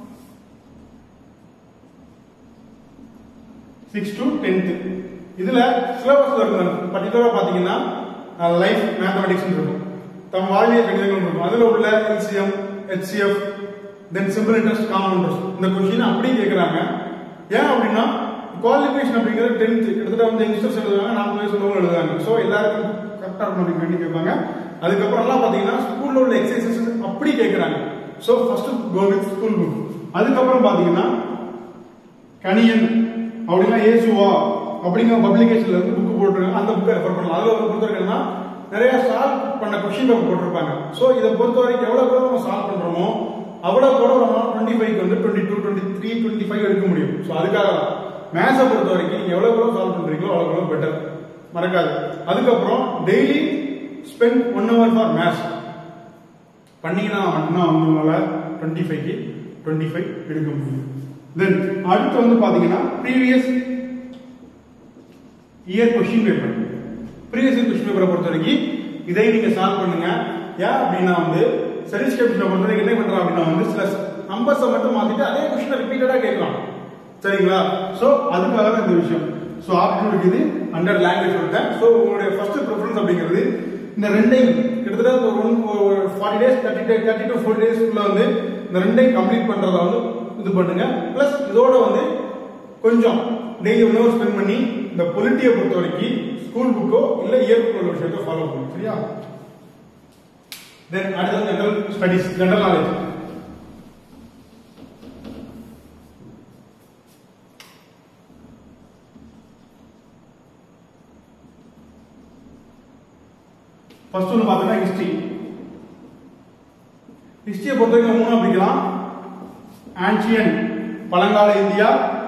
S1: சிக்ஸ் டு டென்த் இதுல சிலபஸ்ல இருக்கும் பர்டிகுலரா பாத்தீங்கன்னா லைஃப் மேத்தமெட்டிக்ஸ் இருக்கும் தம் வாழ்வியல் கணிதங்கள் இருக்கும் அதுல உள்ள LCM HCF then simple interest common interest இந்த கொஸ்டின் அப்படியே கேட்கறாங்க ஏன் அப்படின்னா குவாலிஃபிகேஷன் அப்படிங்கிறது டென்த் கிட்டத்தட்ட வந்து யங்ஸ்டர்ஸ் எழுதுவாங்க நாற்பது வயசு உள்ளவங்க எழுதுவாங்க ஸோ எல்லாருக்கும் கரெக்டாக இருக்கணும் அப்படின்னு வேண்டி கேட்பாங்க அதுக்கப்புறம்லாம் பார்த்தீங்கன்னா ஸ்கூல்ல உள்ள எக்ஸசைசஸ் அப்படி கேட்கறாங்க so first go with school book அதுக்கப்புறம் பார்த்தீங்கன்னா கணியன் அப்படின்னா ஏசுவா அப்படிங்கிற பப்ளிகேஷன்ல இருந்து புக் போட்டிருக்காங்க அந்த புக்கை ரெஃபர் பண்ணலாம் அதுல ஒரு பொறுத்தவரைக்கும்னா நிறைய சால்வ் பண்ண கொஸ்டின் பேப்பர் போட்டிருப்பாங்க ஸோ இதை பொறுத்த வரைக்கும் எவ்வளவு கூட நம்ம சால்வ் பண்றோமோ அவ்வளவு கூட நம்ம டுவெண்ட்டி ஃபைவ் வந்து twenty two twenty three twenty five எடுக்க முடியும் ஸோ அதுக்காக தான் மேத்ஸை பொறுத்த வரைக்கும் நீங்க எவ்வளவு கூட சால்வ் பண்றீங்களோ அவ்வளவு கூட பெட்டர் மறக்காது அதுக்கப்புறம் daily spend one hour for maths பண்ணீங்கன்னா மட்டும்தான் வந்து உங்களால டுவெண்ட்டி ஃபைவ்க்கு டுவெண்ட்டி ஃபைவ் எடுக்க முடியும் தென் அடுத்து வந்து பாத்தீங்கன்னா previous year question paper previous year question பேப்பரை பொறுத்த வரைக்கும் இதை நீங்க சால்வ் பண்ணுங்க ஏன் அப்படின்னா வந்து சர்டிஃபிகேஷனை பொறுத்த வரைக்கும் என்ன பண்றோம் அப்படின்னா வந்து சில நம்பர்ஸை மட்டும் மாத்திட்டு அதே கொஸ்டினை ரிப்பீட்டடா கேட்கலாம் சரிங்களா சோ அதுக்காக தான் இந்த விஷயம் சோ ஆப்ஷன் இது அண்டர் லாங்குவேஜ் சொல்லிட்டேன் சோ உங்களுடைய ஃபர்ஸ்ட் ப்ரிஃபரன்ஸ் அப்படிங்கிறது இந்த ரெண்டையும் கிட்டத்தட்ட ஒரு ஒன் ஒரு forty days thirty day thirty to forty டேஸ்க்குள்ள வந்து இந்த ரெண்டையும் கம்ப்ளீட் பண்றத வந்து இது பண்ணுங்க பிளஸ் இதோட வந்து கொஞ்சம் டெய்லி ஒன் ஹவர் ஸ்பெண்ட் பண்ணி இந்த பொலிட்டியை பொறுத்த வரைக்கும் ஸ்கூல் புக்கோ இல்ல இயர் புக்கோ உள்ள விஷயத்தை ஃபாலோ பண்ணுங்க சரியா தென் அடுத்தது general studies general knowledge first ஒன்று பார்த்தோம்னா ஹிஸ்டரி ஹிஸ்டரியை பொறுத்த வரைக்கும் மூணா பிரிக்கலாம் ஆன்சியன் பழங்கால இந்தியா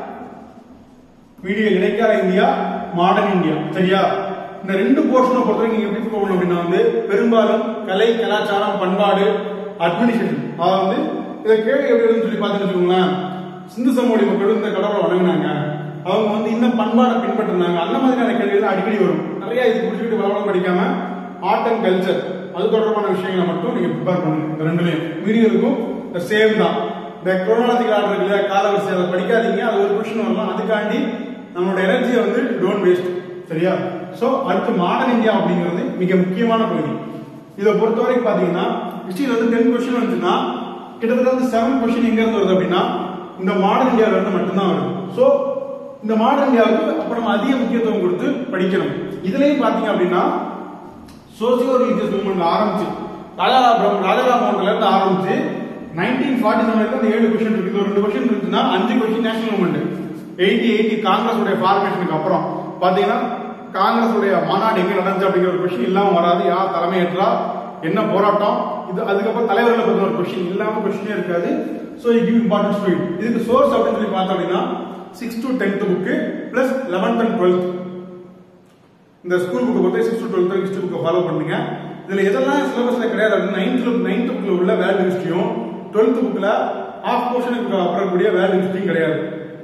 S1: மீடிய இடைக்கால இந்தியா மாடர்ன் இந்தியா சரியா இந்த ரெண்டு போர்ஷனை பொறுத்த வரைக்கும் நீங்க எப்படி போகணும் அப்படின்னா வந்து பெரும்பாலும் கலை கலாச்சாரம் பண்பாடு அட்மினிஸ்ட்ரேஷன் அதாவது வந்து இதை கேள்வி எப்படி வருதுன்னு சொல்லி பார்த்துட்டு வச்சுக்கோங்களேன் சிந்து சமூக மக்கள் இந்த கடவுளை வணங்கினாங்க அவங்க வந்து இன்னும் பண்பாடை பின்பற்றினாங்க அந்த மாதிரியான கேள்விகள் அடிக்கடி வரும் நிறைய இது புடிச்சுக்கிட்டு வளவளம் படிக்காம ஆர்ட் அண்ட் கல்ச்சர் அது தொடர்பான விஷயங்களை மட்டும் நீங்க ப்ரிப்பேர் பண்ணுங்க இந்த ரெண்டுலயும் மீடியருக்கும் சேம் தான் இந்த குரோனாலஜிக்கல் ஆர்டர் இல்லையா காலவரிசை அதை படிக்காதீங்க அது ஒரு கொஸ்டின் வரலாம் அதுக்காண்டி நம்மளோட எனர்ஜியை வந்து டோன்ட் வேஸ்ட் சரியா சோ அடுத்து மாடர்ன் இந்தியா அப்படிங்கிறது மிக முக்கியமான பகுதி இதை பொறுத்த வரைக்கும் பாத்தீங்கன்னா ஹிஸ்டரியில வந்து டென் கொஸ்டின் வந்துச்சுன்னா கிட்டத்தட்ட வந்து செவன் கொஸ்டின் எங்க இருந்து வருது அப்படின்னா இந்த மாடர்ன் இந்தியாவில இருந்து மட்டும்தான் வருது சோ இந்த மாடர்ன் இந்தியாவுக்கு அப்ப நம்ம அதிக முக்கியத்துவம் கொடுத்து படிக்கணும் இதுலயும் பாத்தீங்க அப்படின்னா சோசியோ ரிலீஜியஸ் மூவ்மெண்ட் ஆரம்பிச்சு ராஜாராம் ராஜாராம் மவுண்ட்ல இருந்து ஆரம்பிச்சு நைன்டீன் ஃபார்ட்டி செவன் வரைக்கும் அந்த ஏழு கொஸ்டின் இருக்கு இது ரெண்டு கொஸ்டின் இருந்துச்சுன்னா அஞ்சு question national movement eighty eighty Congress உடைய ஃபார்மேஷனுக்கு அப்புறம் பாத்தீங்கன்னா காங்கிரஸ் உடைய மாநாடு எங்க நடந்துச்சு அப்படிங்கிற ஒரு கொஸ்டின் இல்லாம வராது யார் தலைமையேற்றா என்ன போராட்டம் இது அதுக்கப்புறம் தலைவர்களை பத்தி ஒரு கொஸ்டின் இல்லாம கொஸ்டினே இருக்காது so you give importance to it இதுக்கு சோர்ஸ் அப்படின்னு சொல்லி பார்த்தோம் அப்படின்னா six to tenth book plus eleventh and twelfth இந்த ஸ்கூல் புக்கை பொறுத்த சிக்ஸ் டு டுவெல்த் ஹிஸ்ட்ரி புக்கை ஃபாலோ பண்ணுங்க இதுல எதெல்லாம் சிலபஸ்ல கிடையாது அப்படின்னா நைன்த்ல நைன்த் புக்ல உள்ள வேல்யூ ஹிஸ்டரியும் டுவெல்த் புக்ல ஆஃப் போர்ஷனுக்கு அப்புறம் கூடிய வேல்யூ ஹிஸ்டரியும் கிடையாது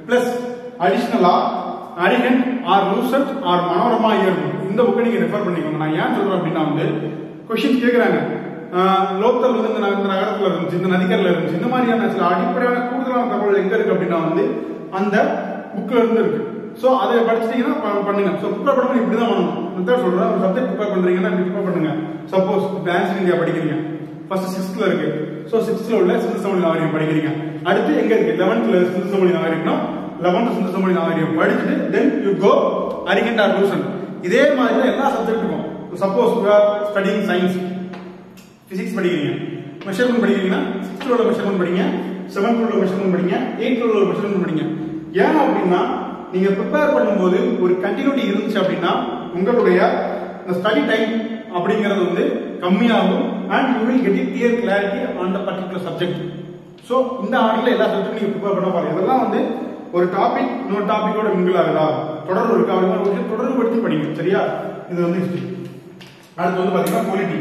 S1: பிளஸ் அடிஷனலா அரிகன் or Lucent or Manorama yearbook இந்த புக்கை நீங்க ரெஃபர் பண்ணிக்கோங்க நான் ஏன் சொல்றேன் அப்படின்னா வந்து கொஸ்டின் கேக்குறாங்க லோக்கல் வந்து இந்த ந- இந்த நகரத்துல இருந்துச்சு இந்த நதிக்கரையில் இருந்துச்சு இந்த மாதிரியான சில அடிப்படையான கூடுதலான தகவல் எங்க இருக்கு அப்படின்னா வந்து அந்த புக்ல இருந்து இருக்கு சோ அதை படிச்சிட்டீங்கன்னா ப- பண்ணுங்க சோ ப்ரிப்பேர் பண்ணும்போது இப்படி தான் பண்ணணும் மெத்தட் சொல்றேன் ஒரு சப்ஜெக்ட் ப்ரிப்பேர் பண்றீங்கன்னா இப்படி ப்ரிப்பேர் பண்ணுங்க சப்போஸ் டான்ஸ் இந்தியா படிக்கிறீங்க ஃபர்ஸ்ட் சிக்ஸ்த்ல இருக்கு சோ சிக்ஸ்த்ல உள்ள சிந்து சமொழி நாகரிகம் படிக்கிறீங்க அடுத்து எங்க இருக்கு லெவன்த்ல சிந்து சமொழி நாகரிகம்னா லெவன்த் சிந்து சமொழி நாகரிகம் படிச்சுட்டு then you go Arihant or Lucent இதே மாதிரி தான் எல்லா சப்ஜெக்ட்டுக்கும் சப்போஸ் ஸ்டடிங் சயின்ஸ் பிசிக்ஸ் படிக்கிறீங்க மெஷர்மெண்ட் படிக்கிறீங்கன்னா சிக்ஸ்த்ல உள்ள மெஷர்மெண்ட் படிங்க செவன்த்ல உள்ள மெஷர்மெண்ட் படிங்க எயித்ல உள்ள மெஷர்மெண்ட் படிங்க ஏன் அப்படின்னா நீங்க ப்ரிப்பேர் பண்ணும்போது ஒரு கண்டினியூட்டி இருந்துச்சு அப்படின்னா உங்களுடைய ஸ்டடி டைம் அப்படிங்கிறது வந்து கம்மியாகும் and you will get it clear clarity on the particular subject so இந்த ஆர்டர்ல எல்லா சப்ஜெக்டும் நீங்க ப்ரிப்பேர் பண்ண பாருங்க இதெல்லாம் வந்து ஒரு டாபிக் இன்னொரு டாபிக்கோட மிங்கிள் ஆகுதா தொடர்பு இருக்கா அப்படிங்கிற ஒரு விஷயம் தொடர்பு படுத்தி படிங்க சரியா இது வந்து history. அடுத்து வந்து பாத்தீங்கன்னா பொலிட்டி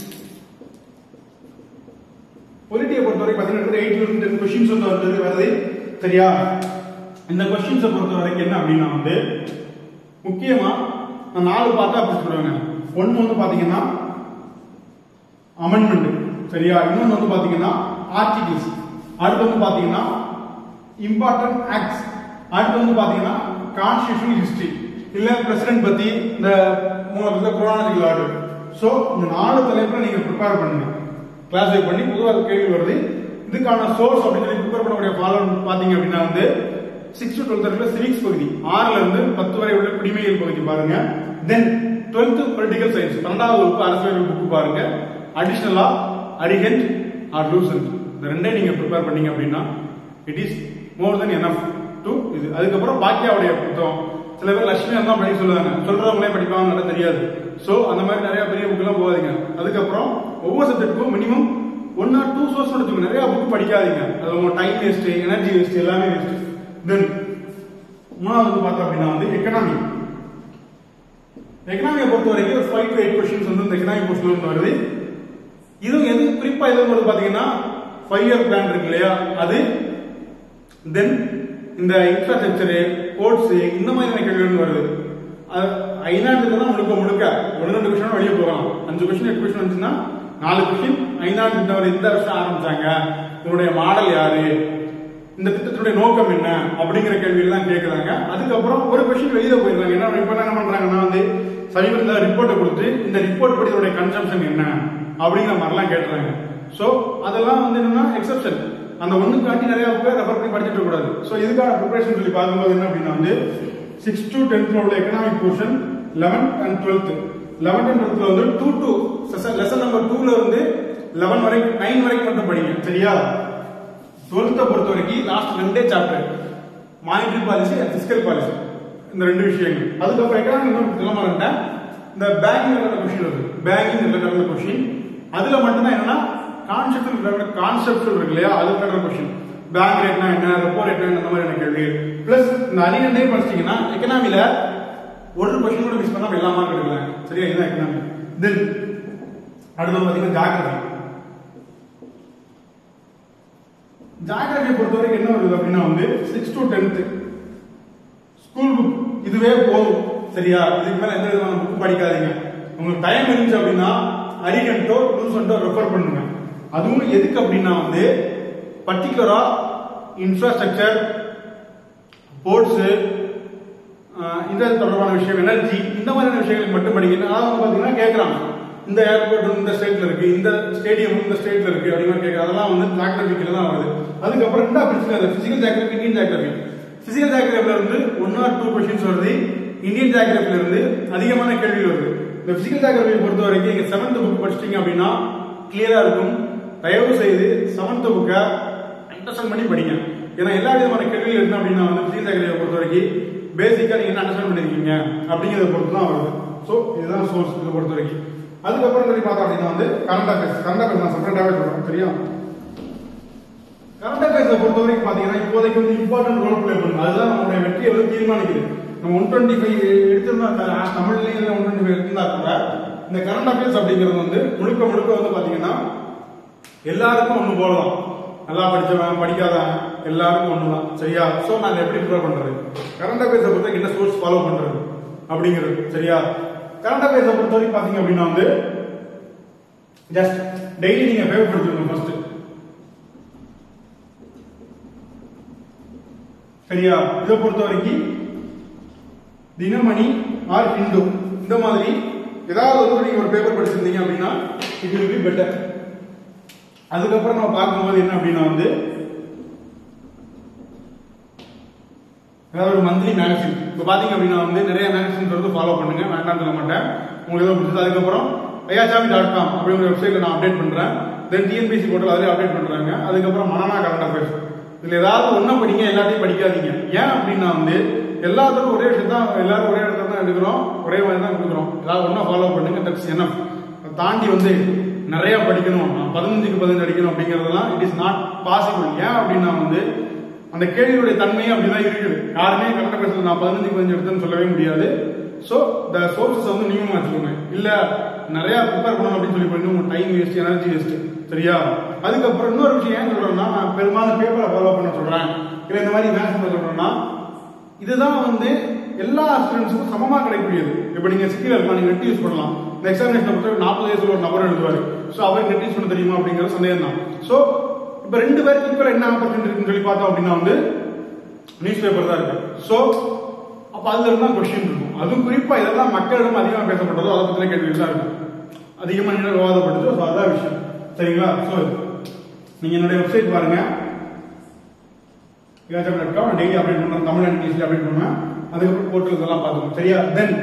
S1: பொலிட்டியை பொறுத்தவரை பாத்தீங்கன்னா எயிட்ல இருந்து டென் கொஸ்டின்ஸ் வந்து வருது வருது சரியா இந்த கொஸ்டின்ஸை பொறுத்த வரைக்கும் என்ன அப்படின்னா வந்து முக்கியமா நான் நாலு பார்த்தா அப்படி சொல்லுவாங்க ஒன்னு வந்து பாத்தீங்கன்னா அமெண்ட்மெண்ட் சரியா இன்னொன்னு வந்து பாத்தீங்கன்னா ஆர்டிகிள்ஸ் அடுத்து வந்து பாத்தீங்கன்னா இம்பார்ட்டன்ட் ஆக்ட்ஸ் அடுத்து வந்து பாத்தீங்கன்னா கான்ஸ்டியூஷனல் ஹிஸ்டரி இல்ல பிரசிடென்ட் பத்தி இந்த மூணு குரோனாலஜிக்கல் ஆர்டர் சோ இந்த நாலு தலைப்புல நீங்க ப்ரிப்பேர் பண்ணுங்க கிளாஸிஃபை பண்ணி பொதுவாக கேள்வி வருது இதுக்கான சோர்ஸ் அப்படின்னு சொல்லி ப்ரிப்பேர் பண்ணக்கூடிய ஃபாலோ பாத்தீங்க அப்படின்னா வந்து சிக்ஸ் டு டுவெல்த் இருக்கிற சிவிக்ஸ் பகுதி ஆறுல இருந்து பத்து வரை உள்ள குடிமையியல் பகுதி பாருங்க தென் டுவெல்த் பொலிட்டிக்கல் சயின்ஸ் பன்னெண்டாவது வகுப்பு அரசியல் புக்கு பாருங்க அடிஷனலா அரிகண்ட் ஆர் லூசன்ட் இந்த ரெண்டே நீங்க ப்ரிப்பேர் பண்ணீங்க அப்படின்னா it is more then enough to இது அதுக்கப்புறம் பாக்கியாவுடைய புத்தகம் சில பேர் லட்சுமி தான் படிக்க சொல்லுவாங்க சொல்றவங்களே படிப்பாங்க தெரியாது சோ அந்த மாதிரி நிறைய பெரிய புக்கெல்லாம் போகாதீங்க அதுக்கப்புறம் ஒவ்வொரு சப்ஜெக்ட்டுக்கும் minimum one or two source எடுத்துக்கோங்க நிறைய புக் படிக்காதீங்க அது உங்க டைம் வேஸ்ட் எனர்ஜி வேஸ்ட் எல்லாமே வேஸ்ட் தென் மூணாவது பார்த்தோம் அப்படின்னா வந்து எக்கனாமி எக்கனாமியை பொறுத்த வரைக்கும் ஒரு ஃபைவ் டு எயிட் கொஸ்டின்ஸ் வந்து இந்த எக்கனாமி போர்ஷன்ல இருந்து வருது இதுவும் எது குறிப்பா எது வருது பாத்தீங்கன்னா ஃபைவ் இயர் பிளான் இருக்கு இல்லையா அது தென் இந்த இன்ஃப்ராஸ்ட்ரக்சர் கோர்ட்ஸ் இந்த மாதிரியான கேள்விகள் வருது அது ஐநாட்டுக்கு தான் முழுக்க முழுக்க ஒன்று ரெண்டு கொஸ்டின் வெளியே போகலாம் அஞ்சு கொஸ்டின் எட்டு கொஸ்டின் வந்துச்சுன்னா நாலு கொஸ்டின் ஐநாட்டு திட்டம் எந்த வருஷம் ஆரம்பிச்சாங்க இதனுடைய மாடல் யாரு இந்த திட்டத்தினுடைய நோக்கம் என்ன அப்படிங்கிற கேள்விகள் தான் கேட்கறாங்க அதுக்கப்புறம் ஒரு கொஸ்டின் வெளியில போயிருக்காங்க என்ன இப்ப என்ன பண்றாங்கன்னா வந்து சமீபத்தில் ரிப்போர்ட்டை கொடுத்து இந்த ரிப்போர்ட் படி இதனுடைய கன்சம்ஷன் என்ன அப்படிங்கிற மாதிரிலாம் கேட்டுறாங்க சோ அதெல்லாம் வந்து என்னன்னா எக்ஸப்ஷன் அந்த ஒண்ணுக்கு காட்டி நிறைய பேர் ரெஃபர் பண்ணி படிச்சுட்டு இருக்க கூடாது சோ இதுக்கான ப்ரிப்பரேஷன் சொல்லி பார்க்கும்போது என்ன அப்படின்னா வந்து சிக்ஸ் டு டென்த்ல உள்ள economic portion eleventh and twelfth eleventh and டுவெல்த்ல வந்து டூ டு லெசன் நம்பர் டூல இருந்து லெவன் வரைக்கும் நைன் வரைக்கும் மட்டும் படிங்க சரியா டுவெல்த்தை பொறுத்த வரைக்கும் லாஸ்ட் ரெண்டே chapter monetary policy and physical policy இந்த ரெண்டு விஷயங்கள் அதுக்கப்புறம் எக்கனாமிக் சொல்ல மாட்டேன் இந்த பேங்கிங் ரிலேட்டட் கொஸ்டின் வருது பேங்கிங் ரிலேட்டட் கொஸ்டின் அதுல மட்டும்தான் என்னன்னா கான்செப்ட் ரிலேட்டட் கான்செப்ட் இருக்கு இல்லையா அது ரிலேட்டட் கொஸ்டின் பேங்க் ரேட்னா என்ன ரெப்போ ரேட்னா என்ன, இந்த மாதிரியான கேள்வி பிளஸ் இந்த அணிகண்டே படிச்சீங்கன்னா எக்கனாமில ஒரு கொஸ்டின் கூட மிஸ் பண்ணாம எல்லா மார்க் எடுக்கலாம் சரியா இதுதான் எக்கனாமி தென் அடுத்து பாத்தீங்கன்னா ஜாகிரபி ஜாகிரபியை பொறுத்த வரைக்கும் என்ன வருது அப்படின்னா வந்து six to tenth school book இதுவே போதும் சரியா இதுக்கு மேல எந்த விதமான புக் படிக்காதீங்க உங்களுக்கு டைம் இருந்துச்சு அப்படின்னா அரிகண்டோ லூசன்ட்டோ ரெஃபர் பண்ணுங்க அதுவும் எதுக்கு அப்படின்னா வந்து பர்டிகுலரா இன்ஃப்ராஸ்ட்ரக்சர் போர்ட்ஸ் இந்த தொடர்பான விஷயம் எனர்ஜி இந்த மாதிரியான விஷயங்களுக்கு மட்டும் படிக்கணும் அதாவது வந்து பாத்தீங்கன்னா கேட்கறாங்க இந்த ஏர்போர்ட் இந்த ஸ்டேட்ல இருக்கு இந்த ஸ்டேடியம் இந்த ஸ்டேட்ல இருக்கு அப்படிங்கிற கேட்க அதெல்லாம் வந்து ஜாகிரபிக்கில தான் வருது அதுக்கப்புறம் ரெண்டா பிரிச்சுக்காது physical geography Indian geography physical ஜாகிரபில இருந்து ஒன் ஆர் டூ கொஸ்டின்ஸ் வருது இந்தியன் ஜாகிரபில இருந்து அதிகமான கேள்வி வருது இந்த பிசிக்கல் ஜாகிரபியை பொறுத்த வரைக்கும் இங்க செவன்த் புக் படிச்சிட்டீங்க அப்படின்னா கிளியரா இருக்கும் தயவு செய்து செவன்த் புக்கை அண்டர்ஸ்டாண்ட் பண்ணி படிங்க ஏன்னா எல்லா விதமான கேள்விகள் என்ன அப்படின்னா வந்து பிசிக்கல் ஜாகிரபியை பொறுத்த வரைக்கும் பேசிக்கா நீங்க என்ன அண்டர்ஸ்டாண்ட் பண்ணிருக்கீங்க அப்படிங்கறத பொறுத்து தான் வருது சோ இதுதான் சோர்ஸ் இதை பொறுத்த வரைக்கும் அதுக்கப்புறம் சொல்லி பார்த்தோம் அப்படின்னா வந்து கரண்ட் அஃபேர்ஸ் கரண்ட் அஃபேர்ஸ் நான் செப்பரேட்டாவே சொல்றேன் சரியா கரண்ட் அஃபேர்ஸை பொறுத்த வரைக்கும் பாத்தீங்கன்னா இப்போதைக்கு வந்து இம்பார்ட்டன்ட் ரோல் பிளே பண்ணும் அதுதான் நம்மளுடைய வெற்றியை வந்து தீர்மானிக்குது நம்ம ஒன் டுவெண்ட்டி ஃபைவ் எடுத்திருந்தா த- தமிழ்லயும் ஒன் டுவெண்ட்டி ஃபைவ் எடுத்திருந்தா கூட இந்த கரண்ட் அஃபேர்ஸ் அப்படிங்கிறது வந்து முழுக்க முழுக்க வந்து பாத்தீங்கன்னா எல்லாருக்கும் ஒண்ணு போலதான் நல்லா படிச்சவன் படிக்காதவன் எல்லாருக்கும் ஒன்று தான் சரியா ஸோ நான் எப்படி ப்ரிப்பேர் பண்றது கரண்ட் அஃபேர்ஸை பொறுத்த என்ன சோர்ஸ் ஃபாலோ பண்றது அப்படிங்கிறது சரியா கரண்ட் அஃபேர்ஸை பொறுத்த வரைக்கும் பார்த்தீங்க அப்படின்னா வந்து ஜஸ்ட் டெய்லி நீங்க பேப்பர் படிச்சுக்கணும் ஃபர்ஸ்ட் சரியா இதை பொறுத்த வரைக்கும் தினமணி ஆர் ஹிந்து இந்த மாதிரி ஏதாவது வந்து நீங்க ஒரு பேப்பர் படிச்சிருந்தீங்க அப்படின்னா இட் வில் பி பெட்டர் அதுக்கப்புறம் நம்ம பார்க்கும்போது என்ன அப்படின்னா வந்து ஏதாவது ஒரு மந்த்லி மேகசின் இப்போ பார்த்தீங்க அப்படின்னா வந்து நிறைய மேகசின்ஸ் வந்து ஃபாலோ பண்ணுங்க வேண்டாம்னு சொல்ல மாட்டேன் உங்களுக்கு எதாவது பிடிச்சது அதுக்கப்புறம் ஐயாச்சாமி டாட் காம் அப்படிங்கிற வெப்சைட்ல நான் அப்டேட் பண்றேன் தென் டிஎன்பிசி போர்ட்டல் அதிலே அப்டேட் பண்றாங்க அதுக்கப்புறம் மனநா கரண்ட் அஃபேர்ஸ் இதுல ஏதாவது ஒன்றும் படிங்க எல்லாத்தையும் படிக்காதீங்க ஏன் அப்படின்னா வந்து எல்லாத்துக்கும் ஒரே விஷயம் தான் எல்லாரும் ஒரே இடத்துல தான் எடுக்கிறோம் ஒரே மாதிரி தான் கொடுக்குறோம் ஏதாவது ஒன்றா ஃபாலோ பண்ணுங்க தட்ஸ் என்ன தாண்டி வந்து நிறைய படிக்கணும் நான் பதினஞ்சுக்கு பதினஞ்சு அடிக்கணும் அப்படிங்கிறதெல்லாம் இட் இஸ் நாட் பாசிபிள் ஏன் அப்படின்னா வந்து அந்த கேள்வியுடைய தன்மையே அப்படிதான் இருக்குது யாருமே கரெக்டாக பேசுறது நான் பதினஞ்சுக்கு பதினஞ்சு எடுத்தேன்னு சொல்லவே முடியாது ஸோ த சோர்சஸ் வந்து மினிமம் வச்சுக்கோங்க இல்ல நிறைய ப்ரிப்பேர் பண்ணணும் அப்படின்னு சொல்லி பண்ணி உங்க டைம் வேஸ்ட் எனர்ஜி வேஸ்ட் சரியா அதுக்கப்புறம் இன்னொரு விஷயம் ஏன் சொல்றேன்னா நான் பெரும்பாலும் பேப்பரை ஃபாலோ பண்ண சொல்றேன் இல்ல இந்த மாதிரி மேக்ஸ் பண்ண சொல்றேன்னா இதுதான் வந்து எல்லா ஸ்டூடெண்ட்ஸுக்கும் சமமா கிடைக்கக்கூடியது இப்போ நீங்க சிட்டியில் இருக்கலாம் நீங்க நெட் யூஸ் பண்ணலாம் இந்த எக்ஸாமினேஷன் பொறுத்த நாற்பது வயசுல ஒரு நபர் எழுதுவாரு ஸோ அவருக்கு நெட் யூஸ் பண்ண தெரியுமா அப்படிங்கிற சந்தேகம் தான் ஸோ இப்போ ரெண்டு பேருக்கு இப்போ என்ன ஆப்பர்ச்சுனிட்டி இருக்குன்னு சொல்லி பார்த்தோம் அப்படின்னா வந்து நியூஸ் பேப்பர் தான் இருக்கு ஸோ அப்போ அதுல இருந்தா கொஸ்டின் இருக்கும் அதுவும் குறிப்பா இதெல்லாம் மக்களிடம் அதிகமாக பேசப்பட்டதோ அதை பத்தின கேள்விகள் தான் இருக்கும் அதிகமாக நீங்கள் விவாதப்பட்டதோ ஸோ அதான் விஷயம் சரிங்களா ஸோ நீங்க என்னுடைய வெப்சைட் பாருங்க ஏதாச்சும் டாட் காம் டெய்லி அப்டேட் பண்ணுறேன் தமிழ் அண்ட் இங்கிலீஷில் அப்டேட் பண்ணுவேன் அதுக்கப்புறம் போர்ட்டல் இதெல்லாம் பார்த்துக்கணும் சரியா தென்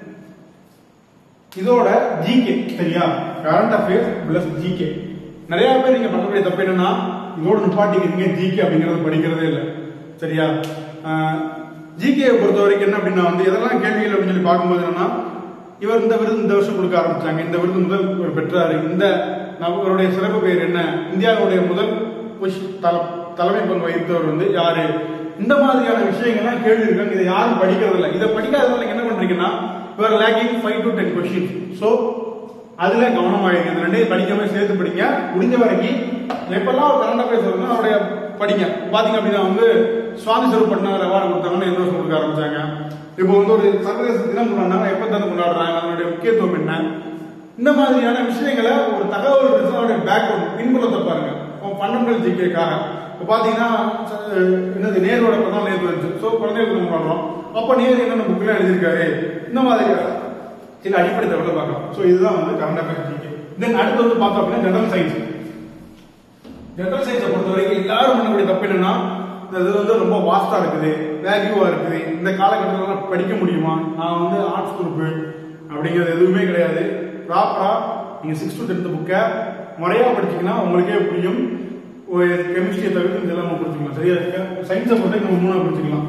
S1: இதோட ஜிகே சரியா கரண்ட் அஃபேர்ஸ் பிளஸ் ஜிகே நிறைய பேர் நீங்க பண்ணக்கூடிய தப்பு என்னன்னா இதோட நிப்பாட்டிக்கிறீங்க ஜிகே அப்படிங்கறது படிக்கிறதே இல்லை சரியா ஜிகே பொறுத்த வரைக்கும் என்ன அப்படின்னா வந்து எதெல்லாம் கேள்விகள் அப்படின்னு சொல்லி பார்க்கும்போது என்னன்னா இவர் இந்த விருது இந்த வருஷம் கொடுக்க ஆரம்பிச்சாங்க இந்த விருது முதல் இவர் பெற்றாரு இந்த அவருடைய சிறப்பு பெயர் என்ன இந்தியாவுடைய முதல் புஷ் தல தலைமை பங்கு வகித்தவர் வந்து யாரு இந்த மாதிரியான விஷயங்கள்லாம் கேள்வி இருக்காங்க இதை யாரும் படிக்கிறது இல்லை இதை படிக்காதவங்க நீங்க என்ன பண்றீங்கன்னா you're lacking five to ten questions so அதுல கவனமாயிருங்க இந்த ரெண்டையும் படிக்காம சேர்த்து படிங்க முடிஞ்ச வரைக்கும் எப்பெல்லாம் ஒரு கரண்ட் அஃபேர்ஸ் வருதுன்னா அவருடைய படிங்க பாத்தீங்க அப்படின்னா வந்து சுவாமி ஸ்வரூப் பட்னாகர் அவார்டு கொடுத்தாங்கன்னா எந்த வருஷம் கொடுக்க ஆரம்பிச்சாங்க இப்போ வந்து ஒரு சர்வதேச தினம் கொண்டாடுறாங்க எப்ப தந்து கொண்டாடுறாங்க அதனுடைய முக்கியத்துவம் என்ன இந்த மாதிரியான விஷயங்களை ஒரு தகவல் இருந்துச்சுன்னா அவருடைய பேக்ரவுண்ட் பின்புலத்தை பாருங்க பன்னெண்டு ஜிகேக்காக இப்போ பார்த்தீங்கன்னா அஹ், என்னது நேரோட பிறந்தால் நேரு இருந்துச்சு ஸோ குழந்தைகளுக்கு நம்ம பண்ணுறோம் அப்போ நேரு என்னென்ன புக்கில் எழுதியிருக்காரு இந்த மாதிரி சில அடிப்படை தகவலை பார்க்கலாம் ஸோ இதுதான் வந்து கரண்ட் அஃபேர்ஸ் ஜிகே தென் அடுத்து வந்து பார்த்தோம் அப்படின்னா ஜெனரல் சயின்ஸ் ஜெனரல் சயின்ஸை பொறுத்த வரைக்கும் எல்லாரும் பண்ணக்கூடிய தப்பு என்னன்னா இந்த இது வந்து ரொம்ப வாஸ்டா இருக்குது வேல்யூவா இருக்குது இந்த காலகட்டத்தில் படிக்க முடியுமா நான் வந்து ஆர்ட்ஸ் குரூப் அப்படிங்கிறது எதுவுமே கிடையாது ப்ராப்பரா நீங்க சிக்ஸ் டு டென்த் புக்கை முறையா படிச்சீங்கன்னா உங்களுக்கே புரியும் ஒரு கெமிஸ்ட்ரியை தவிர்த்து இதெல்லாம் நம்ம படிச்சுக்கலாம் சரியா சயின்ஸை பொறுத்த நம்ம மூணா படிச்சுக்கலாம்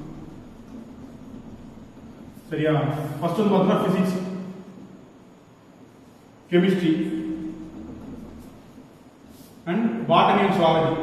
S1: சரியா ஃபர்ஸ்ட் வந்து பார்த்தோம்னா physics chemistry and botany and zoology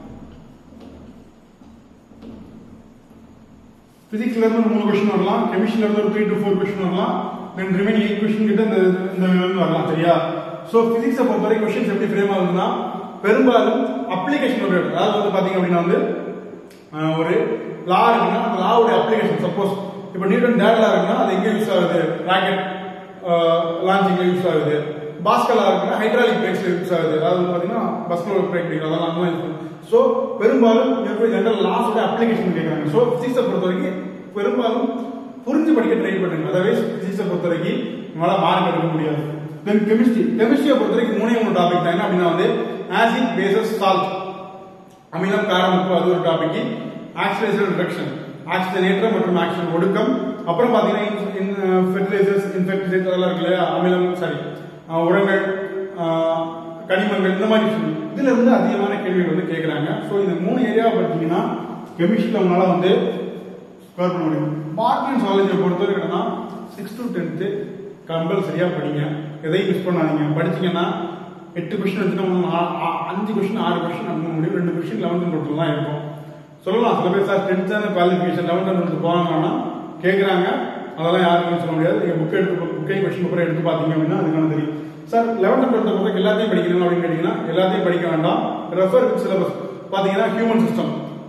S1: பிசிக்ஸ்ல இருந்து ஒரு மூணு கொஸ்டின் வரலாம் கெமிஸ்ட்ரில இருந்து ஒரு த்ரீ டு ஃபோர் கொஸ்டின் வரலாம் தென் ரிமைனிங் எயிட் கொஸ்டின் கிட்ட இந்த இந்த இதுல இருந்து வரலாம் சரியா சோ பிசிக்ஸை பொறுத்தவரை கொஸ்டின்ஸ் எப்படி ஃப்ரேம் ஆகுதுன்னா பெரும்பாலும் அப்ளிகேஷன் ஓரியன்ட் அதாவது வந்து பாத்தீங்க அப்படின்னா வந்து ஆஹ், ஒரு லா இருக்குன்னா அந்த லாவுடைய அப்ளிகேஷன் சப்போஸ் இப்போ நியூட்டன் தேர்ட் லா இருக்குன்னா அது எங்க யூஸ் ஆகுது ராக்கெட் லான்ச்சிங்ல யூஸ் ஆகுது பாஸ்கலா இருக்குன்னா ஹைட்ராலிக் பிரேக்ஸ்ல யூஸ் ஆகுது அதாவது வந்து பாத்தீங்கன்னா பஸ்கல் பிரேக் அதெல்லாம் அந்த மாதிரி ஸோ பெரும்பாலும் எப்படி ஜெனரல் லாஸோட அப்ளிகேஷன் கேட்குறாங்க ஸோ பிசிக்ஸை பொறுத்த வரைக்கும் பெரும்பாலும் புரிஞ்சு படிக்க ட்ரை பண்ணுங்க அதாவது பிசிக்ஸை பொறுத்த வரைக்கும் உங்களால் மார்க் எடுக்க முடியாது தென் கெமிஸ்ட்ரி கெமிஸ்ட்ரியை பொறுத்த வரைக்கும் மூணே மூணு டாபிக் தான் என்ன அப்படின்னா வந்து ஆசிட் பேசஸ் சால்ட் அமிலம் காரம் உப்பு அது ஒரு டாபிக் ஆக்சிடேஷன் ரிடக்ஷன் ஆக்சிஜனேற்றம் மற்றும் ஆக்சிஜன் ஒடுக்கம் அப்புறம் பாத்தீங்கன்னா ஃபெர்டிலைசர்ஸ் இன்ஃபெக்டிசைட்ஸ் அதெல்லாம் இருக்கு இல்லையா அமிலம் சாரி உரங்கள் ஆஹ், கனிமங்கள் இந்த மாதிரி விஷயம் இதுல இருந்து அதிகமான கேள்விகள் வந்து கேட்கறாங்க ஸோ இந்த மூணு ஏரியாவை பார்த்தீங்கன்னா கெமிஸ்ட்ரியில் உங்களால வந்து ஸ்கோர் பண்ண முடியும் பாட்னி அண்ட் சுவாலஜியை பொறுத்தவரை என்னன்னா சிக்ஸ் டு டென்த்து கம்பல்சரியா படிங்க எதையும் மிஸ் பண்ணாதீங்க படிச்சீங்கன்னா எட்டு கொஸ்டின் வச்சுன்னா உங்களுக்கு ஆ- ஆ- அஞ்சு கொஸ்டின் ஆறு கொஸ்டின் அப்படின்னு முடியும் ரெண்டு கொஸ்டின் லெவன்த் டுவெல்த் தான் இருக்கும் சொல்லலாம் சில பேர் சார் டென்த்தான குவாலிஃபிகேஷன் லெவன்த் டுவெல்த் போவாங்கன்னா கேட்குறாங்க அதெல்லாம் யாருக்கும் சொல்ல முடியாது நீங்கள் புக் எடுத்து புக்கை கொஸ்டின் பேப்பர் எடுத்து பார்த்தீங்க அப்படின்னா அதுக்கான தெரியும் சார் லெவன்த் டுவெல்த் பொறுத்த எல்லாத்தையும் படிக்கணும் அப்படின்னு கேட்டிங்கன்னா எல்லாத்தையும் படிக்க வேண்டாம் ரெஃபர் சிலபஸ் பார்த்தீங்கன்னா ஹியூமன் சிஸ்டம்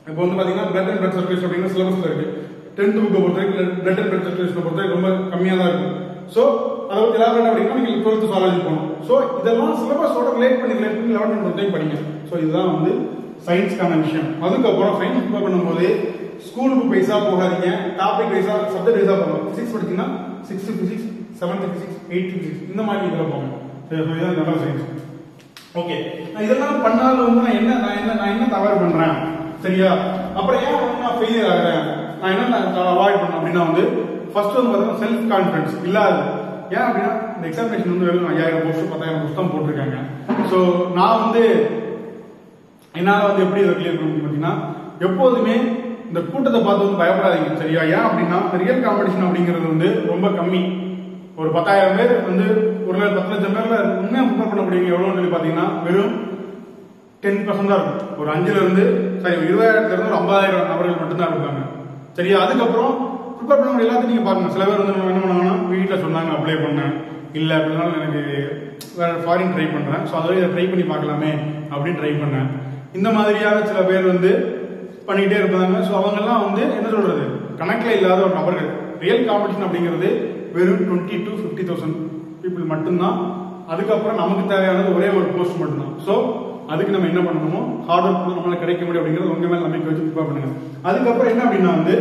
S1: இப்போ வந்து பாத்தீங்கன்னா பிளட் அண்ட் பிளட் சர்க்குலேஷன் அப்படிங்கிற சிலபஸ்ல இருக்கு டென்த் புக்கை பொறுத்த வரைக்கும் பிளட் அண்ட் பிளட் சர்க்குலேஷனை பொறுத்த வரைக்கும் ரொம்ப கம்மியா தான் இருக்கும் ஸோ அதை பத்தி எலாபரேட் அப்படின்னா நீங்க டுவெல்த் சாலஜி போகணும் ஸோ இதெல்லாம் சிலபஸோட ரிலேட் பண்ணி ரிலேட் பண்ணி லெவன்த் அண்ட் டுவெல்த்தையும் படிங்க ஸோ இதுதான் வந்து சயின்ஸ்க்கான விஷயம் அதுக்கப்புறம் சயின்ஸ் ப்ரிப்பேர் பண்ணும்போது ஸ்கூலுக்கு பைசா போகாதீங்க டாபிக் வைஸா சப்ஜெக்ட் வைஸா போகணும் பிசிக்ஸ் படிச்சீங்கன்னா sixth physics seventh physics eighth physics இந்த மாதிரி இதில் போகணும் சரி ஸோ இதுதான் ஜெனரல் சயின்ஸ் ஓகே நான் இதெல்லாம் பண்ணாலும் வந்து நான் என்ன நான் என்ன நான் என்ன தவறு பண்றேன் சரியா அப்புறம் ஏன் வந்து நான் ஃபெயிலியர் ஆகுறேன் நான் என்ன நான் அவாய்ட் பண்ணேன் அப்படின்னா வந்து ஃபர்ஸ்ட் வந்து பார்த்தீங்கன்னா செல்ஃப் கான்ஃபிடன்ஸ் இல்லாது ஏன் அப்படின்னா இந்த எக்ஸாமினேஷன் வந்து வெறும் ஐயாயிரம் போஸ்ட் பத்தாயிரம் போஸ்ட் தான் போட்டிருக்காங்க ஸோ நான் வந்து என்னால் வந்து எப்படி இதை கிளியர் பண்ண முடியும் பார்த்தீங்கன்னா எப்போதுமே இந்த கூட்டத்தை பார்த்து வந்து பயப்படாதீங்க சரியா ஏன் அப்படின்னா ரியல் காம்படிஷன் அப்படிங்கிறது வந்து ரொம்ப கம்மி ஒரு பத்தாயிரம் பேர் வந்து ஒரு ல- பத்து லட்சம் பேர்ல உண்மையா ப்ரிப்பேர் பண்ணக்கூடியவங்க எவ்வளோன்னு சொல்லி பார்த்தீங்கன்னா வெறும் டென் பர்சன்ட் தான் இருக்கும் ஒரு அஞ்சுல இருந்து சரி ஒரு இருபதாயிரத்துல இருந்து ஒரு ஐம்பதாயிரம் நபர்கள் மட்டும்தான் இருப்பாங்க சரியா அதுக்கப்புறம் ப்ரிப்பேர் பண்ண எல்லாத்தையும் நீங்க பாருங்க சில பேர் வந்து என்ன பண்ணாங்கன்னா வீட்டில் சொன்னாங்க அப்ளை பண்ணேன் இல்லை அப்படின்னாலும் எனக்கு வேற ஃபாரின் ட்ரை பண்றேன் ஸோ அதை ட்ரை பண்ணி பார்க்கலாமே அப்படின்னு ட்ரை பண்ணேன் இந்த மாதிரியான சில பேர் வந்து பண்ணிக்கிட்டே இருப்பாங்க ஸோ அவங்கெல்லாம் வந்து என்ன சொல்றது கணக்கில் இல்லாத ஒரு நபர்கள் ரியல் காம்படிஷன் அப்படிங்கிறது வெறும் twenty to fifty thousand people மட்டும்தான் அதுக்கப்புறம் நமக்கு தேவையானது ஒரே ஒரு போஸ்ட் மட்டும்தான் ஸோ அதுக்கு நம்ம என்ன பண்ணணுமோ ஹார்ட் ஒர்க் பண்ணி நம்மளால கிடைக்க முடியும் அப்படிங்கிறது உங்க மேல நம்பிக்கை வச்சு ப்ரிப்பேர் பண்ணுங்க அதுக்கப்புறம் என்ன அப்படின்னா வந்து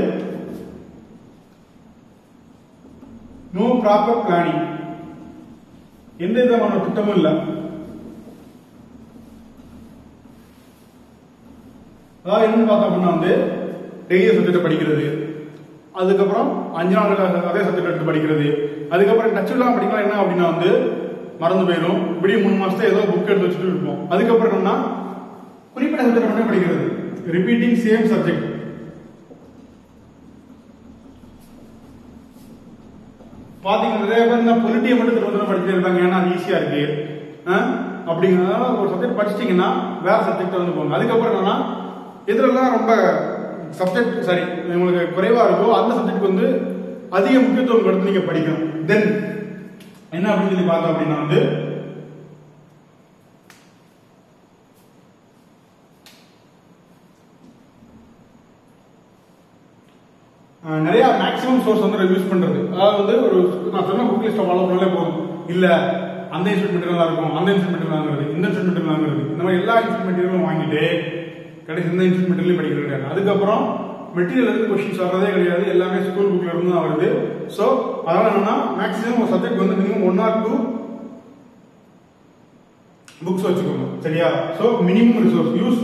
S1: நோ ப்ராப்பர் பிளானிங் எந்த விதமான திட்டமும் இல்லை அதாவது என்னன்னு பார்த்தோம் அப்படின்னா வந்து டெய்லி சப்ஜெக்ட் படிக்கிறது அதுக்கப்புறம் அஞ்சு நாள் அதே சப்ஜெக்ட் எடுத்து படிக்கிறது அதுக்கப்புறம் டச் இல்லாம படிக்கலாம் என்ன அப்படின்னா வந்து மறந்து போயிடும் இப்படி மூணு மாசத்துல ஏதோ புக் எடுத்து வச்சுட்டு இருப்போம் அதுக்கப்புறம் என்னன்னா குறிப்பிட்ட சப்ஜெக்ட் மட்டும் படிக்கிறது ரிப்பீட்டிங் சேம் சப்ஜெக்ட் பாத்தீங்கன்னா நிறைய பேர் இந்த பொலிட்டியை மட்டும் திரும்ப திரும்ப படிச்சுட்டே இருப்பாங்க ஏன்னா அது ஈஸியா இருக்கு ஆ? அப்படிங்கறதுனால ஒரு சப்ஜெக்ட் படிச்சிட்டீங்கன்னா வேற சப்ஜெக்ட் வந்து போங்க அதுக்கப்புறம் என்னன்னா எதுலலாம் ரொம்ப சப்ஜெக்ட் சாரி உங்களுக்கு குறைவா இருக்கோ அந்த சப்ஜெக்ட் வந்து அதிக முக்கியத்துவம் கொடுத்து நீங்க படிக்கணும் தென் என்ன அப்படின்னு சொல்லி பார்த்தோம் அப்படின்னா வந்து அஹ் நிறைய மேக்ஸிமம் சோர்ஸ் வந்து யூஸ் பண்றது அதாவது வந்து ஒரு நான் சொன்ன புக் லிஸ்ட் ஃபாலோ பண்ணாலே போதும் இல்ல அந்த இன்ஸ்ட்ருமெண்ட் நல்லா இருக்கும் அந்த இன்ஸ்ட்ருமெண்ட் வாங்குறது இந்த இன்ஸ்ட்ருமெண்ட் வாங்குறது இந்த மாதிரி எல்லா இன்ஸ்ட்ருமெண்ட்டையும் வாங்கிட்டு கடைசி இந்த இன்ஸ்ட்ருமெண்ட்லையும் படிக்கிறது கிடையாது அதுக்கப்புறம் மெட்டீரியல் இருந்து கொஸ்டின்ஸ் வர்றதே கிடையாது எல்லாமே ஸ்கூல் புக்ல இருந்து தான் வருது ஸோ அதனால என்னன்னா மேக்ஸிமம் ஒரு சப்ஜெக்ட் வந்து minimum one or two books வச்சுக்கோங்க சரியா so minimum resource use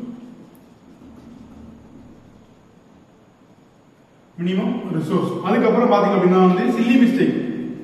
S1: minimum resource அதுக்கப்புறம் பாத்தீங்க அப்படின்னா வந்து சில்லி மிஸ்டேக்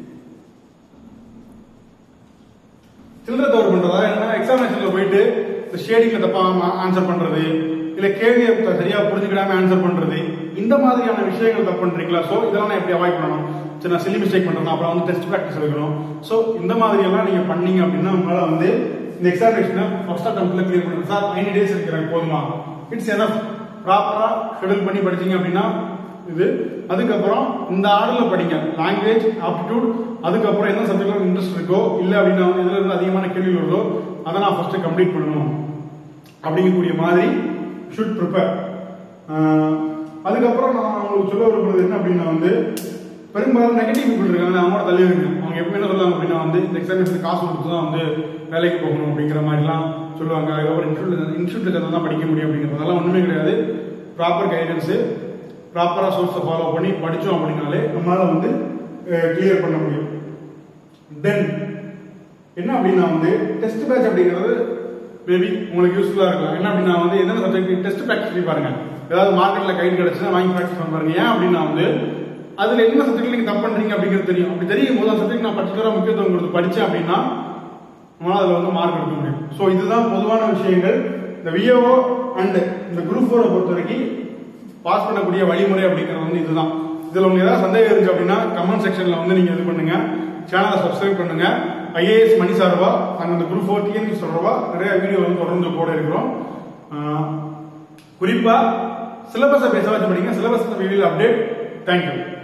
S1: சில்லறை தவறு பண்றதா என்ன எக்ஸாமினேஷன்ல போயிட்டு இந்த ஷேடிங்ல தப்பா ஆன்சர் பண்றது இல்ல கேள்வியை த- சரியா புரிஞ்சுக்கிடாம ஆன்சர் பண்றது இந்த மாதிரியான விஷயங்கள் தப்பு பண்றீங்களா சோ இதெல்லாம் நான் எப்படி அவாய்ட் பண்ணணும் சரி நான் சில்லி மிஸ்டேக் பண்றேன் அப்புறம் வந்து டெஸ்ட் ப்ராக்டிஸ் வைக்கணும் சோ இந்த மாதிரி எல்லாம் நீங்க பண்ணீங்க அப்படின்னா உங்களால வந்து இந்த எக்ஸாமினேஷனை ஃபர்ஸ்ட் அட்டம்ப்ட்ல கிளியர் பண்ணுங்க சார் நைன்டி டேஸ் இருக்கிறேன் போதுமா இட்ஸ் எனஃப் ப்ராப்பரா ஷெடியூல் பண்ணி படிச்சீங்க அப்படின்னா இது அதுக்கப்புறம் இந்த ஆர்டர்ல படிங்க லாங்குவேஜ் ஆப்டிடியூட் அதுக்கப்புறம் என்ன சப்ஜெக்ட்ல இன்ட்ரெஸ்ட் இருக்கோ இல்ல அப்படின்னா வந்து இதுல இருந்து அதிகமான கேள்விகள் வருதோ அதை நான் ஃபர்ஸ்ட் கம்ப்ளீட் பண்ணணும் அப்படிங்கக்கூடிய மாதிரி ஷுட் ப்ரிப்பேர் அதுக்கப்புறம் நான் உங்களுக்கு சொல்ல விரும்புறது என்ன அப்படின்னா வந்து பெரும்பாலும் நெகட்டிவ் பீப்புள் இருக்காங்க அவங்களோட தள்ளிடுங்க அவங்க எப்போ என்ன சொல்லுவாங்க அப்படின்னா வந்து இந்த எக்ஸாமினேஷன் காசு கொடுத்து தான் வந்து வேலைக்கு போகணும் அப்படிங்கிற மாதிரிலாம் சொல்லுவாங்க அதுக்கப்புறம் இன்ஸ்டியூட் இன்ஸ்டியூட்ல சேர்ந்து தான் படிக்க முடியும் அப்படிங்கிறது அதெல்லாம் ஒண்ணுமே கிடையாது ப்ராப்பர் கைடன்ஸு ப்ராப்பராக சோர்ஸை ஃபாலோ பண்ணி படித்தோம் அப்படின்னாலே நம்மளால வந்து கிளியர் பண்ண முடியும் தென் என்ன அப்படின்னா வந்து டெஸ்ட் பேட்ச் அப்படிங்கிறது மேபி உங்களுக்கு யூஸ்ஃபுல்லாக இருக்கலாம் என்ன அப்படின்னா வந்து எந்தெந்த சப்ஜெக்ட் டெஸ்ட் ப்ராக்டிஸ் பண்ணி பாருங்க ஏதாவது மார்க்கெட்டில் கைடு கிடைச்சுன்னா வாங்கி ப்ராக்டிஸ் பண்ணி பாருங்க ஏன் அப்படின்னா வந்து அதில் என்ன சப்ஜெக்ட் நீங்கள் தப்பு பண்ணுறீங்க அப்படிங்கிறது தெரியும் அப்படி தெரியும் போது அந்த சப்ஜெக்ட் நான் பர்டிகுலராக முக்கியத்துவம் கொடுத்து படித்தேன் அப்படின்னா நம்மளால அதில் வந்து மார்க் எடுக்க முடியும் ஸோ இதுதான் பொதுவான விஷயங்கள் இந்த விஏஓ அண்ட் இந்த குரூப் ஃபோரை பொறுத்த வரைக்கும் பாஸ் பண்ணக்கூடிய வழிமுறை அப்படிங்கிறது வந்து இதுதான் இதுல உங்களுக்கு ஏதாவது சந்தேகம் இருக்கு அப்படின்னா கமெண்ட் செக்ஷன்ல வந்து நீங்க இது பண்ணுங்க சேனலை சப்ஸ்கிரைப் பண்ணுங்க ஐஏஎஸ் மணி சார்பா நாங்கள் இந்த குரூப் ஃபோர் டிஎன்பி சார்பா நிறைய வீடியோ வந்து தொடர்ந்து போட இருக்கிறோம் ஆஹ் குறிப்பா சிலபஸை பேச வச்சு படிங்க சிலபஸ் அப்டேட் தேங்க்யூ